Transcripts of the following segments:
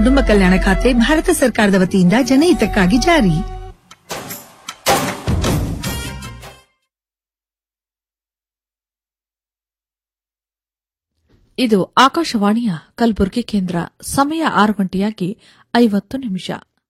ಕುಟುಂಬ ಕಲ್ಯಾಣ ಖಾತೆ ಭಾರತ ಸರ್ಕಾರದ ವತಿಯಿಂದ ಜನಹಿತಕ್ಕಾಗಿ ಜಾರಿ ಇದು ಆಕಾಶವಾಣಿಯ ಕಲಬುರಗಿ ಕೇಂದ್ರ ಸಮಯ ಆರು ಗಂಟೆಯಾಗಿ ಐವತ್ತು ನಿಮಿಷ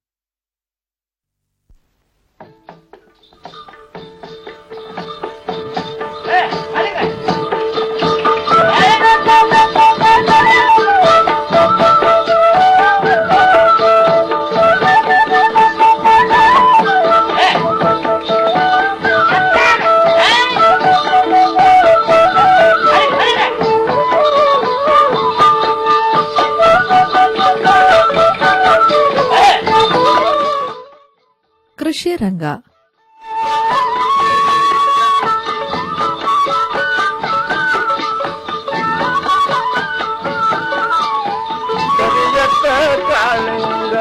ಕೃಷಿ ರಂಗ ಕರಿಯತ್ತ ಕಾಳಿಂಗ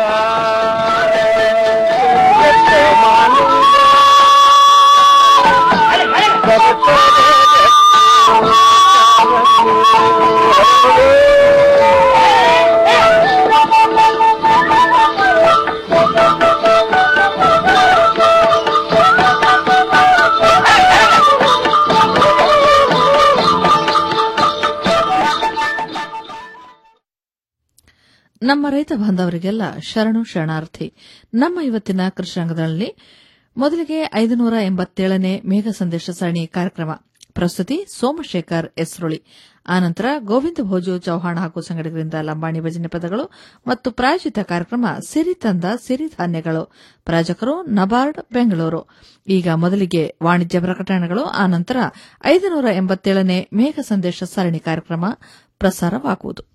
ಕರಿಯತ್ತ ಮಾಲಿಂಗ ನಮ್ಮ ರೈತ ಬಾಂಧವರಿಗೆಲ್ಲ ಶರಣು ಶರಣಾರ್ಥಿ ನಮ್ಮ ಇವತ್ತಿನ ಕೃಷಿ ರಂಗದಲ್ಲಿ ಮೊದಲಿಗೆ ಐದುನೂರ ಎಂಬತ್ತೇಳನೇ ಮೇಘ ಸಂದೇಶ ಸರಣಿ ಕಾರ್ಯಕ್ರಮ ಪ್ರಸ್ತುತಿ ಸೋಮಶೇಖರ್ ಎಸ್ರುಳಿ ಆನಂತರ ಗೋವಿಂದ ಭೋಜು ಚೌಹಾಣ್ ಹಾಗೂ ಸಂಘಟಕರಿಂದ ಲಂಬಾಣಿ ಭಜನೆ ಪದಗಳು ಮತ್ತು ಪ್ರಾಯೋಜಿತ ಕಾರ್ಯಕ್ರಮ ಸಿರಿ ತಂದ ಸಿರಿಧಾನ್ಯಗಳು ಪ್ರಾಯೋಜಕರು ನಬಾರ್ಡ್ ಬೆಂಗಳೂರು ಈಗ ಮೊದಲಿಗೆ ವಾಣಿಜ್ಯ ಪ್ರಕಟಣೆಗಳು ಆನಂತರ ಐದುನೂರ ಎಂಬತ್ತೇಳನೇ ಮೇಘ ಸಂದೇಶ ಸರಣಿ ಕಾರ್ಯಕ್ರಮ ಪ್ರಸಾರವಾಗುವುದು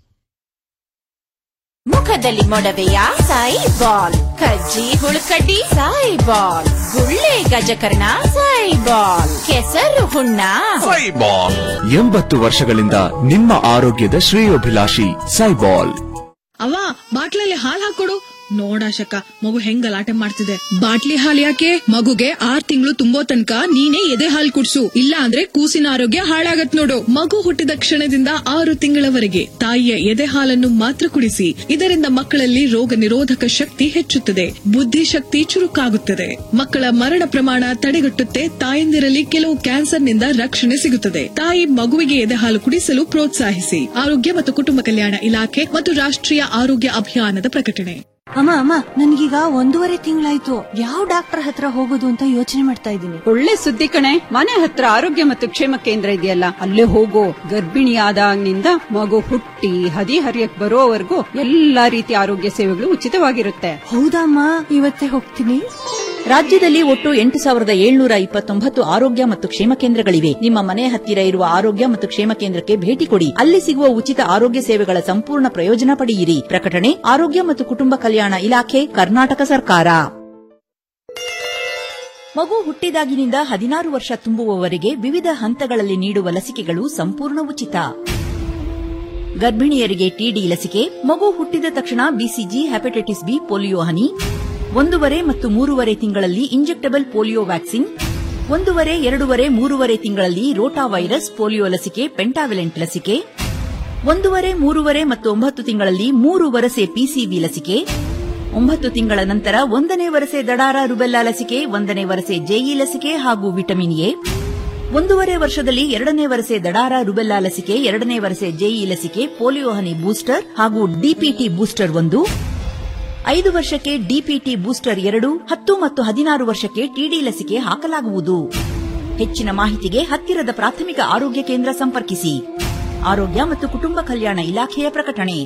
ಮುಖದಲ್ಲಿ ಮೊಡವೆಯ ಸಾಯಿ ಬಾಲ್ ಕಜ್ಜಿ ಹುಳುಕಡ್ಡಿ ಸಾಯಿ ಬಾಲ್ ಗುಳ್ಳೆ ಗಜಕರ್ಣ ಸಾಯಿ ಬಾಲ್ ಕೆಸರು ಹುಣ್ಣ ಸೈಬಾಲ್ ಎಂಬತ್ತು ವರ್ಷಗಳಿಂದ ನಿಮ್ಮ ಆರೋಗ್ಯದ ಶ್ರೇಯೋಭಿಲಾಷಿ ಸೈಬಾಲ್ ಅವ್ವ ಬಾಟ್ಲಲ್ಲಿ ಹಾಲ್ ಹಾಕೊಡು ನೋಡಾಶಕ ಮಗು ಹೆಂಗ್ ಗಲಾಟೆ ಮಾಡ್ತಿದೆ ಬಾಟ್ಲಿ ಹಾಲ್ ಯಾಕೆ ಮಗುಗೆ ಆರ್ ತಿಂಗಳು ತುಂಬೋ ತನಕ ನೀನೇ ಎದೆ ಹಾಲ್ ಕುಡ್ಸು ಇಲ್ಲ ಅಂದ್ರೆ ಕೂಸಿನ ಆರೋಗ್ಯ ಹಾಳಾಗತ್ ನೋಡು ಮಗು ಹುಟ್ಟಿದ ಕ್ಷಣದಿಂದ ಆರು ತಿಂಗಳವರೆಗೆ ತಾಯಿಯ ಎದೆ ಹಾಲನ್ನು ಮಾತ್ರ ಕುಡಿಸಿ ಇದರಿಂದ ಮಕ್ಕಳಲ್ಲಿ ರೋಗ ನಿರೋಧಕ ಶಕ್ತಿ ಹೆಚ್ಚುತ್ತದೆ ಬುದ್ಧಿಶಕ್ತಿ ಚುರುಕಾಗುತ್ತದೆ ಮಕ್ಕಳ ಮರಣ ಪ್ರಮಾಣ ತಡೆಗಟ್ಟುತ್ತೆ ತಾಯಂದಿರಲ್ಲಿ ಕೆಲವು ಕ್ಯಾನ್ಸರ್ನಿಂದ ರಕ್ಷಣೆ ಸಿಗುತ್ತದೆ ತಾಯಿ ಮಗುವಿಗೆ ಎದೆ ಹಾಲು ಕುಡಿಸಲು ಪ್ರೋತ್ಸಾಹಿಸಿ ಆರೋಗ್ಯ ಮತ್ತು ಕುಟುಂಬ ಕಲ್ಯಾಣ ಇಲಾಖೆ ಮತ್ತು ರಾಷ್ಟ್ರೀಯ ಆರೋಗ್ಯ ಅಭಿಯಾನದ ಪ್ರಕಟಣೆ ಅಮ್ಮ ಅಮ್ಮ ನನ್ಗೀಗ ಒಂದೂವರೆ ತಿಂಗಳಾಯ್ತು ಯಾವ ಡಾಕ್ಟರ್ ಹತ್ರ ಹೋಗೋದು ಅಂತ ಯೋಚನೆ ಮಾಡ್ತಾ ಇದ್ದೀನಿ ಒಳ್ಳೆ ಸುದ್ದಿ ಕಣೆ ಮನೆ ಹತ್ರ ಆರೋಗ್ಯ ಮತ್ತು ಕ್ಷೇಮ ಕೇಂದ್ರ ಇದೆಯಲ್ಲ ಅಲ್ಲೇ ಹೋಗೋ ಗರ್ಭಿಣಿಯಾದಾಗಿನಿಂದ ಮಗು ಹುಟ್ಟಿ ಹದಿ ಹರಿಯಕ್ ಬರೋವರೆಗೂ ಎಲ್ಲಾ ರೀತಿಯ ಆರೋಗ್ಯ ಸೇವೆಗಳು ಉಚಿತವಾಗಿರುತ್ತೆ ಹೌದಮ್ಮ ಇವತ್ತೇ ಹೋಗ್ತೀನಿ ರಾಜ್ಯದಲ್ಲಿ ಒಟ್ಟು ಎಂಟು ಸಾವಿರದ ಏಳ್ನೂರ ಇಪ್ಪತ್ತೊಂಬತ್ತು ಆರೋಗ್ಯ ಮತ್ತು ಕ್ಷೇಮ ಕೇಂದ್ರಗಳಿವೆ ನಿಮ್ಮ ಮನೆ ಹತ್ತಿರ ಇರುವ ಆರೋಗ್ಯ ಮತ್ತು ಕ್ಷೇಮ ಕೇಂದ್ರಕ್ಕೆ ಭೇಟಿ ಕೊಡಿ ಅಲ್ಲಿ ಸಿಗುವ ಉಚಿತ ಆರೋಗ್ಯ ಸೇವೆಗಳ ಸಂಪೂರ್ಣ ಪ್ರಯೋಜನ ಪಡೆಯಿರಿ ಪ್ರಕಟಣೆ ಆರೋಗ್ಯ ಮತ್ತು ಕುಟುಂಬ ಕಲ್ಯಾಣ ಇಲಾಖೆ ಕರ್ನಾಟಕ ಸರ್ಕಾರ ಮಗು ಹುಟ್ಟಿದಾಗಿನಿಂದ ಹದಿನಾರು ವರ್ಷ ತುಂಬುವವರೆಗೆ ವಿವಿಧ ಹಂತಗಳಲ್ಲಿ ನೀಡುವ ಲಸಿಕೆಗಳು ಸಂಪೂರ್ಣ ಉಚಿತ ಗರ್ಭಿಣಿಯರಿಗೆ ಟಿಡಿ ಲಸಿಕೆ ಮಗು ಹುಟ್ಟಿದ ತಕ್ಷಣ ಬಿಸಿಜಿ ಹೆಪಟೈಟಿಸ್ ಬಿ ಪೋಲಿಯೋ ಹನಿ ಒಂದೂವರೆ ಮತ್ತು ಮೂರುವರೆ ತಿಂಗಳಲ್ಲಿ ಇಂಜೆಕ್ಟಬಲ್ ಪೋಲಿಯೋ ವ್ಯಾಕ್ಸಿನ್ ಒಂದೂವರೆ ಎರಡೂವರೆ ಮೂರುವರೆ ತಿಂಗಳಲ್ಲಿ ರೋಟಾ ವೈರಸ್ ಪೋಲಿಯೋ ಲಸಿಕೆ ಪೆಂಟಾವಿಲೆಂಟ್ ಲಸಿಕೆ ಒಂದೂವರೆ ಮೂರುವರೆ ಮತ್ತು ಒಂಬತ್ತು ತಿಂಗಳಲ್ಲಿ ಮೂರು ವರಸೆ ಪಿಸಿಬಿ ಲಸಿಕೆ ಒಂಬತ್ತು ತಿಂಗಳ ನಂತರ ಒಂದನೇ ವರಸೆ ದಡಾರ ರುಬೆಲ್ಲಾ ಲಸಿಕೆ ಒಂದನೇ ವರಸೆ ಜೆಇ ಲಸಿಕೆ ಹಾಗೂ ವಿಟಮಿನ್ ಎ ಒಂದೂವರೆ ವರ್ಷದಲ್ಲಿ ಎರಡನೇ ವರಸೆ ದಡಾರ ರುಬೆಲ್ಲಾ ಲಸಿಕೆ ಎರಡನೇ ವರಸೆ ಜೆಇ ಲಸಿಕೆ ಪೋಲಿಯೋ ಹನಿ ಬೂಸ್ಟರ್ ಹಾಗೂ ಡಿಪಿಟಿ ಬೂಸ್ಟರ್ ಒಂದು ಐದು ವರ್ಷಕ್ಕೆ ಡಿಪಿಟಿ ಬೂಸ್ಟರ್ ಎರಡು ಹತ್ತು ಮತ್ತು ಹದಿನಾರು ವರ್ಷಕ್ಕೆ ಟಿಡಿ ಲಸಿಕೆ ಹಾಕಲಾಗುವುದು ಹೆಚ್ಚಿನ ಮಾಹಿತಿಗೆ ಹತ್ತಿರದ ಪ್ರಾಥಮಿಕ ಆರೋಗ್ಯ ಕೇಂದ್ರ ಸಂಪರ್ಕಿಸಿ ಆರೋಗ್ಯ ಮತ್ತು ಕುಟುಂಬ ಕಲ್ಯಾಣ ಇಲಾಖೆಯ ಪ್ರಕಟಣೆ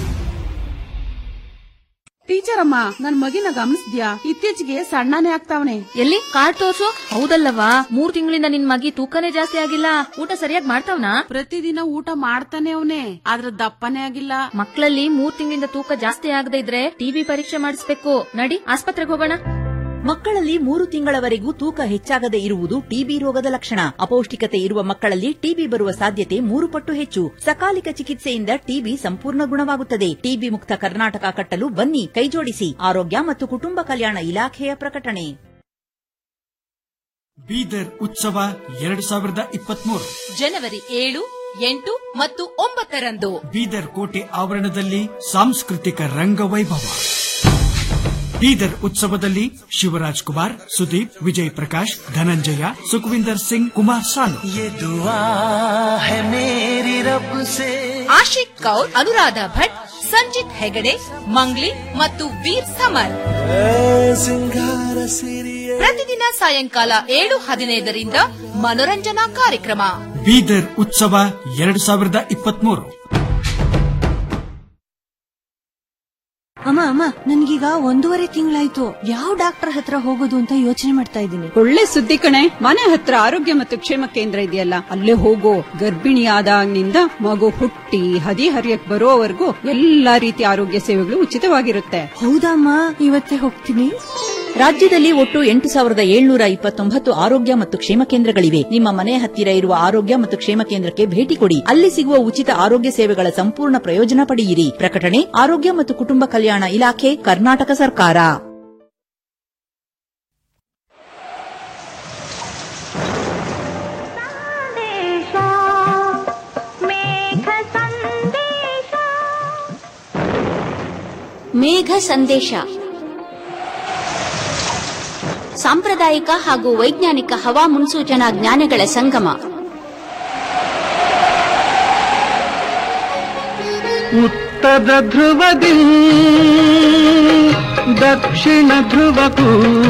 ಟೀಚರ್ ಅಮ್ಮ ನನ್ ಮಗಿನ ಗಮನಿಸಿದ್ಯಾ ಇತ್ತೀಚೆಗೆ ಸಣ್ಣನೇ ಆಗ್ತಾವನೆ ಎಲ್ಲಿ ಕಾರ್ಡ್ ತೋರ್ಸು ಹೌದಲ್ಲವಾ ಮೂರ್ ತಿಂಗಳಿಂದ ನಿನ್ ಮಗಿ ತೂಕನೇ ಜಾಸ್ತಿ ಆಗಿಲ್ಲ ಊಟ ಸರಿಯಾಗಿ ಮಾಡ್ತಾವ್ನಾ ಪ್ರತಿದಿನ ಊಟ ಮಾಡ್ತಾನೆ ಅವನೇ ಆದ್ರ ದಪ್ಪನೇ ಆಗಿಲ್ಲ ಮಕ್ಕಳಲ್ಲಿ ಮೂರ್ ತಿಂಗಳಿಂದ ತೂಕ ಜಾಸ್ತಿ ಆಗದೆ ಇದ್ರೆ ಟಿಬಿ ಪರೀಕ್ಷೆ ಮಾಡಿಸ್ಬೇಕು ನಡಿ ಆಸ್ಪತ್ರೆಗೆ ಹೋಗೋಣ ಮಕ್ಕಳಲ್ಲಿ ಮೂರು ತಿಂಗಳವರೆಗೂ ತೂಕ ಹೆಚ್ಚಾಗದೆ ಇರುವುದು ಟಿಬಿ ರೋಗದ ಲಕ್ಷಣ ಅಪೌಷ್ಟಿಕತೆ ಇರುವ ಮಕ್ಕಳಲ್ಲಿ ಟಿಬಿ ಬರುವ ಸಾಧ್ಯತೆ ಮೂರು ಪಟ್ಟು ಹೆಚ್ಚು ಸಕಾಲಿಕ ಚಿಕಿತ್ಸೆಯಿಂದ ಟಿಬಿ ಸಂಪೂರ್ಣ ಗುಣವಾಗುತ್ತದೆ ಟಿಬಿ ಮುಕ್ತ ಕರ್ನಾಟಕ ಕಟ್ಟಲು ಬನ್ನಿ ಕೈಜೋಡಿಸಿ ಆರೋಗ್ಯ ಮತ್ತು ಕುಟುಂಬ ಕಲ್ಯಾಣ ಇಲಾಖೆಯ ಪ್ರಕಟಣೆ ಬೀದರ್ ಉತ್ಸವ ಎರಡು ಸಾವಿರದ ಇಪ್ಪತ್ಮೂರು ಜನವರಿ ಏಳು ಎಂಟು ಮತ್ತು ಒಂಬತ್ತರಂದು ಬೀದರ್ ಕೋಟೆ ಆವರಣದಲ್ಲಿ ಸಾಂಸ್ಕೃತಿಕ ರಂಗವೈಭವ ಬೀದರ್ ಉತ್ಸವದಲ್ಲಿ ಶಿವರಾಜ್ ಕುಮಾರ್ ಸುದೀಪ್ ವಿಜಯ್ ಪ್ರಕಾಶ್ ಧನಂಜಯ ಸುಖವಿಂದರ್ ಸಿಂಗ್ ಕುಮಾರ್ ಸಾನು ಆಶಿಕ್ ಕೌರ್ ಅನುರಾಧ ಭಟ್ ಸಂಜಿತ್ ಹೆಗಡೆ ಮಂಗ್ಲಿ ಮತ್ತು ವೀರ್ ಸಮರ್ ಪ್ರತಿದಿನ ಸಾಯಂಕಾಲ ಏಳು ಹದಿನೈದರಿಂದ ಮನೋರಂಜನಾ ಕಾರ್ಯಕ್ರಮ ಬೀದರ್ ಉತ್ಸವ ಎರಡು ಸಾವಿರದ ಇಪ್ಪತ್ಮೂರು ಅಮ್ಮ ಅಮ್ಮ ನನ್ಗೀಗ ಒಂದೂವರೆ ತಿಂಗಳಾಯ್ತು ಯಾವ ಡಾಕ್ಟರ್ ಹತ್ರ ಹೋಗೋದು ಅಂತ ಯೋಚನೆ ಮಾಡ್ತಾ ಇದ್ದೀನಿ ಒಳ್ಳೆ ಸುದ್ದಿ ಕಣೆ ಮನೆ ಹತ್ರ ಆರೋಗ್ಯ ಮತ್ತು ಕ್ಷೇಮ ಕೇಂದ್ರ ಇದೆಯಲ್ಲ ಅಲ್ಲೇ ಹೋಗೋ ಗರ್ಭಿಣಿಯಾದಾಗಿನಿಂದ ಮಗು ಹುಟ್ಟಿ ಹದಿ ಹರಿಯಕ್ ಬರೋವರೆಗೂ ಎಲ್ಲಾ ರೀತಿಯ ಆರೋಗ್ಯ ಸೇವೆಗಳು ಉಚಿತವಾಗಿರುತ್ತೆ ಹೌದಮ್ಮ ಇವತ್ತೇ ಹೋಗ್ತೀನಿ ರಾಜ್ಯದಲ್ಲಿ ಒಟ್ಟು ಎಂಟು ಸಾವಿರದ ಏಳ್ನೂರ ಇಪ್ಪತ್ತೊಂಬತ್ತು ಆರೋಗ್ಯ ಮತ್ತು ಕ್ಷೇಮ ಕೇಂದ್ರಗಳಿವೆ ನಿಮ್ಮ ಮನೆ ಹತ್ತಿರ ಇರುವ ಆರೋಗ್ಯ ಮತ್ತು ಕ್ಷೇಮ ಕೇಂದ್ರಕ್ಕೆ ಭೇಟಿ ಕೊಡಿ ಅಲ್ಲಿ ಸಿಗುವ ಉಚಿತ ಆರೋಗ್ಯ ಸೇವೆಗಳ ಸಂಪೂರ್ಣ ಪ್ರಯೋಜನ ಪಡೆಯಿರಿ ಪ್ರಕಟಣೆ ಆರೋಗ್ಯ ಮತ್ತು ಕುಟುಂಬ ಕಲ್ಯಾಣ ಇಲಾಖೆ ಕರ್ನಾಟಕ ಸರ್ಕಾರ ಮೇಘ ಸಂದೇಶ ಸಾಂಪ್ರದಾಯಿಕ ಹಾಗೂ ವೈಜ್ಞಾನಿಕ ಹವಾ ಮುನ್ಸೂಚನಾ ಜ್ಞಾನಗಳ ಸಂಗಮ ಉತ್ತರ ಧ್ರುವದಿ ದಕ್ಷಿಣ ಧ್ರುವಕ್ಕೂ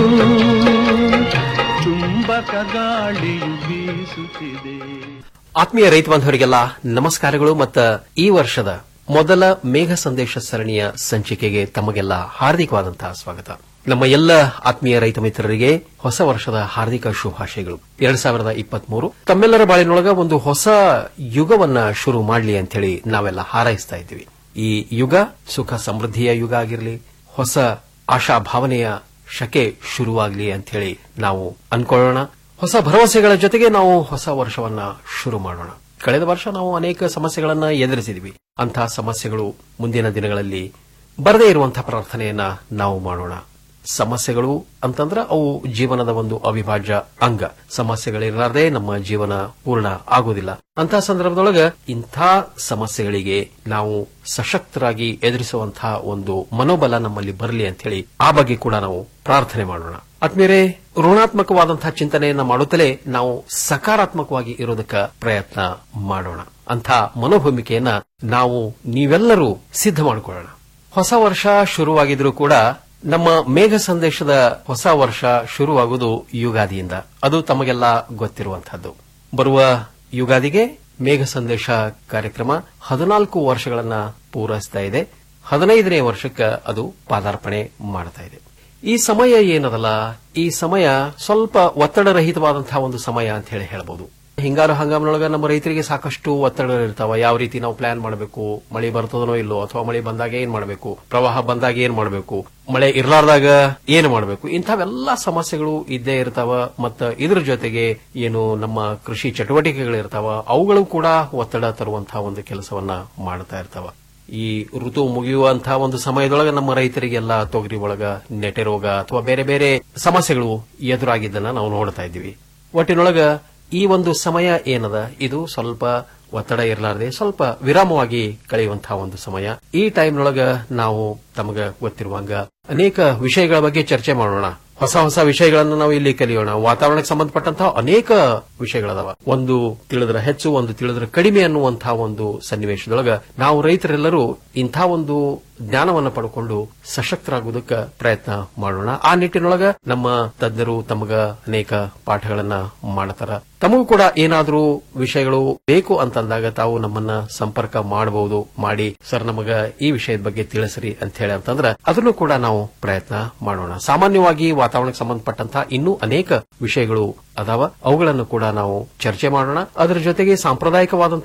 ಚುಂಬಕ ಗಾಳಿಯು ಬೀಸುತ್ತಿದೆ ಆತ್ಮೀಯ ರೈತ ಬಾಂಧವರಿಗೆಲ್ಲ ನಮಸ್ಕಾರಗಳು ಮತ್ತು ಈ ವರ್ಷದ ಮೊದಲ ಮೇಘ ಸಂದೇಶ ಸರಣಿಯ ಸಂಚಿಕೆಗೆ ತಮಗೆಲ್ಲ ಹಾರ್ದಿಕವಾದಂತಹ ಸ್ವಾಗತ ನಮ್ಮ ಎಲ್ಲ ಆತ್ಮೀಯ ರೈತ ಮಿತ್ರರಿಗೆ ಹೊಸ ವರ್ಷದ ಹಾರ್ದಿಕ ಶುಭಾಶಯಗಳು ಎರಡ್ ಸಾವಿರದ ಇಪ್ಪತ್ಮೂರು ತಮ್ಮೆಲ್ಲರ ಬಾಳಿನೊಳಗ ಒಂದು ಹೊಸ ಯುಗವನ್ನ ಶುರು ಮಾಡಲಿ ಅಂತ ಹೇಳಿ ನಾವೆಲ್ಲ ಹಾರೈಸ್ತಾ ಇದ್ದೀವಿ ಈ ಯುಗ ಸುಖ ಸಮೃದ್ಧಿಯ ಯುಗ ಆಗಿರಲಿ ಹೊಸ ಆಶಾ ಭಾವನೆಯ ಶಕೆ ಶುರುವಾಗಲಿ ಅಂತ ಹೇಳಿ ನಾವು ಅನ್ಕೊಳ್ಳೋಣ ಹೊಸ ಭರವಸೆಗಳ ಜೊತೆಗೆ ನಾವು ಹೊಸ ವರ್ಷವನ್ನ ಶುರು ಮಾಡೋಣ ಕಳೆದ ವರ್ಷ ನಾವು ಅನೇಕ ಸಮಸ್ಯೆಗಳನ್ನ ಎದುರಿಸಿದ್ವಿ ಅಂತಹ ಸಮಸ್ಯೆಗಳು ಮುಂದಿನ ದಿನಗಳಲ್ಲಿ ಬರದೇ ಇರುವಂತಹ ಪ್ರಾರ್ಥನೆಯನ್ನ ನಾವು ಮಾಡೋಣ ಸಮಸ್ಯೆಗಳು ಅಂತಂದ್ರೆ ಅವು ಜೀವನದ ಒಂದು ಅವಿಭಾಜ್ಯ ಅಂಗ ಸಮಸ್ಯೆಗಳಿರಲಾರದೆ ನಮ್ಮ ಜೀವನ ಪೂರ್ಣ ಆಗುವುದಿಲ್ಲ ಅಂತಹ ಸಂದರ್ಭದೊಳಗ ಇಂಥ ಸಮಸ್ಯೆಗಳಿಗೆ ನಾವು ಸಶಕ್ತರಾಗಿ ಎದುರಿಸುವಂತಹ ಒಂದು ಮನೋಬಲ ನಮ್ಮಲ್ಲಿ ಬರಲಿ ಅಂತ ಹೇಳಿ ಆ ಬಗ್ಗೆ ಕೂಡ ನಾವು ಪ್ರಾರ್ಥನೆ ಮಾಡೋಣ ಆತ್ಮೀಯರೇ ಋಣಾತ್ಮಕವಾದಂತಹ ಚಿಂತನೆಯನ್ನ ಮಾಡುತ್ತಲೇ ನಾವು ಸಕಾರಾತ್ಮಕವಾಗಿ ಇರೋದಕ್ಕೆ ಪ್ರಯತ್ನ ಮಾಡೋಣ ಅಂಥ ಮನೋಭೂಮಿಕೆಯನ್ನ ನಾವು ನೀವೆಲ್ಲರೂ ಸಿದ್ಧ ಮಾಡಿಕೊಳ್ಳೋಣ ಹೊಸ ವರ್ಷ ಶುರುವಾಗಿದ್ರೂ ಕೂಡ ನಮ್ಮ ಮೇಘ ಸಂದೇಶದ ಹೊಸ ವರ್ಷ ಶುರುವಾಗುವುದು ಯುಗಾದಿಯಿಂದ ಅದು ತಮಗೆಲ್ಲ ಗೊತ್ತಿರುವಂತಹದ್ದು ಬರುವ ಯುಗಾದಿಗೆ ಮೇಘ ಸಂದೇಶ ಕಾರ್ಯಕ್ರಮ ಹದಿನಾಲ್ಕು ವರ್ಷಗಳನ್ನ ಪೂರೈಸ್ತಾ ಇದೆ ಹದಿನೈದನೇ ವರ್ಷಕ್ಕೆ ಅದು ಪಾದಾರ್ಪಣೆ ಮಾಡ್ತಾ ಇದೆ ಈ ಸಮಯ ಏನದಲ್ಲ ಈ ಸಮಯ ಸ್ವಲ್ಪ ಒತ್ತಡರಹಿತವಾದಂತಹ ಒಂದು ಸಮಯ ಅಂತ ಹೇಳಿ ಹೇಳಬಹುದು ಹಿಂಗಾರು ಹಂಗಾಮಿನೊಳಗ ನಮ್ಮ ರೈತರಿಗೆ ಸಾಕಷ್ಟು ಒತ್ತಡ ಇರ್ತಾವ ಯಾವ ರೀತಿ ನಾವು ಪ್ಲಾನ್ ಮಾಡಬೇಕು ಮಳೆ ಬರ್ತದನೋ ಇಲ್ಲೋ ಅಥವಾ ಮಳೆ ಬಂದಾಗ ಏನ್ ಮಾಡಬೇಕು ಪ್ರವಾಹ ಬಂದಾಗ ಏನ್ ಮಾಡಬೇಕು ಮಳೆ ಇರ್ಲಾರ್ದಾಗ ಏನ್ ಮಾಡಬೇಕು ಇಂಥವೆಲ್ಲ ಸಮಸ್ಯೆಗಳು ಇದ್ದೇ ಇರ್ತಾವ ಮತ್ತ ಇದ್ರ ಜೊತೆಗೆ ಏನು ನಮ್ಮ ಕೃಷಿ ಚಟುವಟಿಕೆಗಳು ಇರ್ತಾವ ಅವುಗಳು ಕೂಡ ಒತ್ತಡ ತರುವಂತಹ ಒಂದು ಕೆಲಸವನ್ನ ಮಾಡ್ತಾ ಇರ್ತಾವ ಈ ಋತು ಮುಗಿಯುವಂತಹ ಒಂದು ಸಮಯದೊಳಗ ನಮ್ಮ ರೈತರಿಗೆಲ್ಲ ತೊಗರಿ ಒಳಗ ನೆಟೆ ರೋಗ ಅಥವಾ ಬೇರೆ ಬೇರೆ ಸಮಸ್ಯೆಗಳು ಎದುರಾಗಿದ್ದನ್ನ ನಾವು ನೋಡ್ತಾ ಇದ್ದೀವಿ ಒಟ್ಟಿನೊಳಗ ಈ ಒಂದು ಸಮಯ ಏನದ ಇದು ಸ್ವಲ್ಪ ಒತ್ತಡ ಇರಲಾರದೆ ಸ್ವಲ್ಪ ವಿರಾಮವಾಗಿ ಕಳೆಯುವಂತಹ ಒಂದು ಸಮಯ ಈ ಟೈಮ್ನೊಳಗ ನಾವು ತಮಗ ಗೊತ್ತಿರುವಂಗ ಅನೇಕ ವಿಷಯಗಳ ಬಗ್ಗೆ ಚರ್ಚೆ ಮಾಡೋಣ ಹೊಸ ಹೊಸ ವಿಷಯಗಳನ್ನು ನಾವು ಇಲ್ಲಿ ಕಲಿಯೋಣ ವಾತಾವರಣಕ್ಕೆ ಸಂಬಂಧಪಟ್ಟಂತಹ ಅನೇಕ ವಿಷಯಗಳದಾವ ಒಂದು ತಿಳಿದ್ರ ಹೆಚ್ಚು ಒಂದು ತಿಳಿದ್ರ ಕಡಿಮೆ ಅನ್ನುವಂತಹ ಒಂದು ಸನ್ನಿವೇಶದೊಳಗ ನಾವು ರೈತರೆಲ್ಲರೂ ಇಂಥ ಒಂದು ಜ್ಞಾನವನ್ನು ಪಡ್ಕೊಂಡು ಸಶಕ್ತರಾಗುವುದಕ್ಕೆ ಪ್ರಯತ್ನ ಮಾಡೋಣ ಆ ನಿಟ್ಟಿನೊಳಗ ನಮ್ಮ ತಜ್ಞರು ತಮಗ ಅನೇಕ ಪಾಠಗಳನ್ನ ಮಾಡ್ತಾರ ತಮಗೂ ಕೂಡ ಏನಾದರೂ ವಿಷಯಗಳು ಬೇಕು ಅಂತಂದಾಗ ತಾವು ನಮ್ಮನ್ನ ಸಂಪರ್ಕ ಮಾಡಬಹುದು ಮಾಡಿ ಸರ್ ನಮಗ ಈ ವಿಷಯದ ಬಗ್ಗೆ ತಿಳಿಸ್ರಿ ಅಂತ ಹೇಳಿ ಅಂತಂದ್ರೆ ಅದನ್ನು ಕೂಡ ನಾವು ಪ್ರಯತ್ನ ಮಾಡೋಣ ಸಾಮಾನ್ಯವಾಗಿ ವಾತಾವರಣಕ್ಕೆ ಸಂಬಂಧಪಟ್ಟಂತಹ ಇನ್ನೂ ಅನೇಕ ವಿಷಯಗಳು ಅದಾವ ಅವುಗಳನ್ನು ಕೂಡ ನಾವು ಚರ್ಚೆ ಮಾಡೋಣ ಅದರ ಜೊತೆಗೆ ಸಾಂಪ್ರದಾಯಿಕವಾದಂತಹ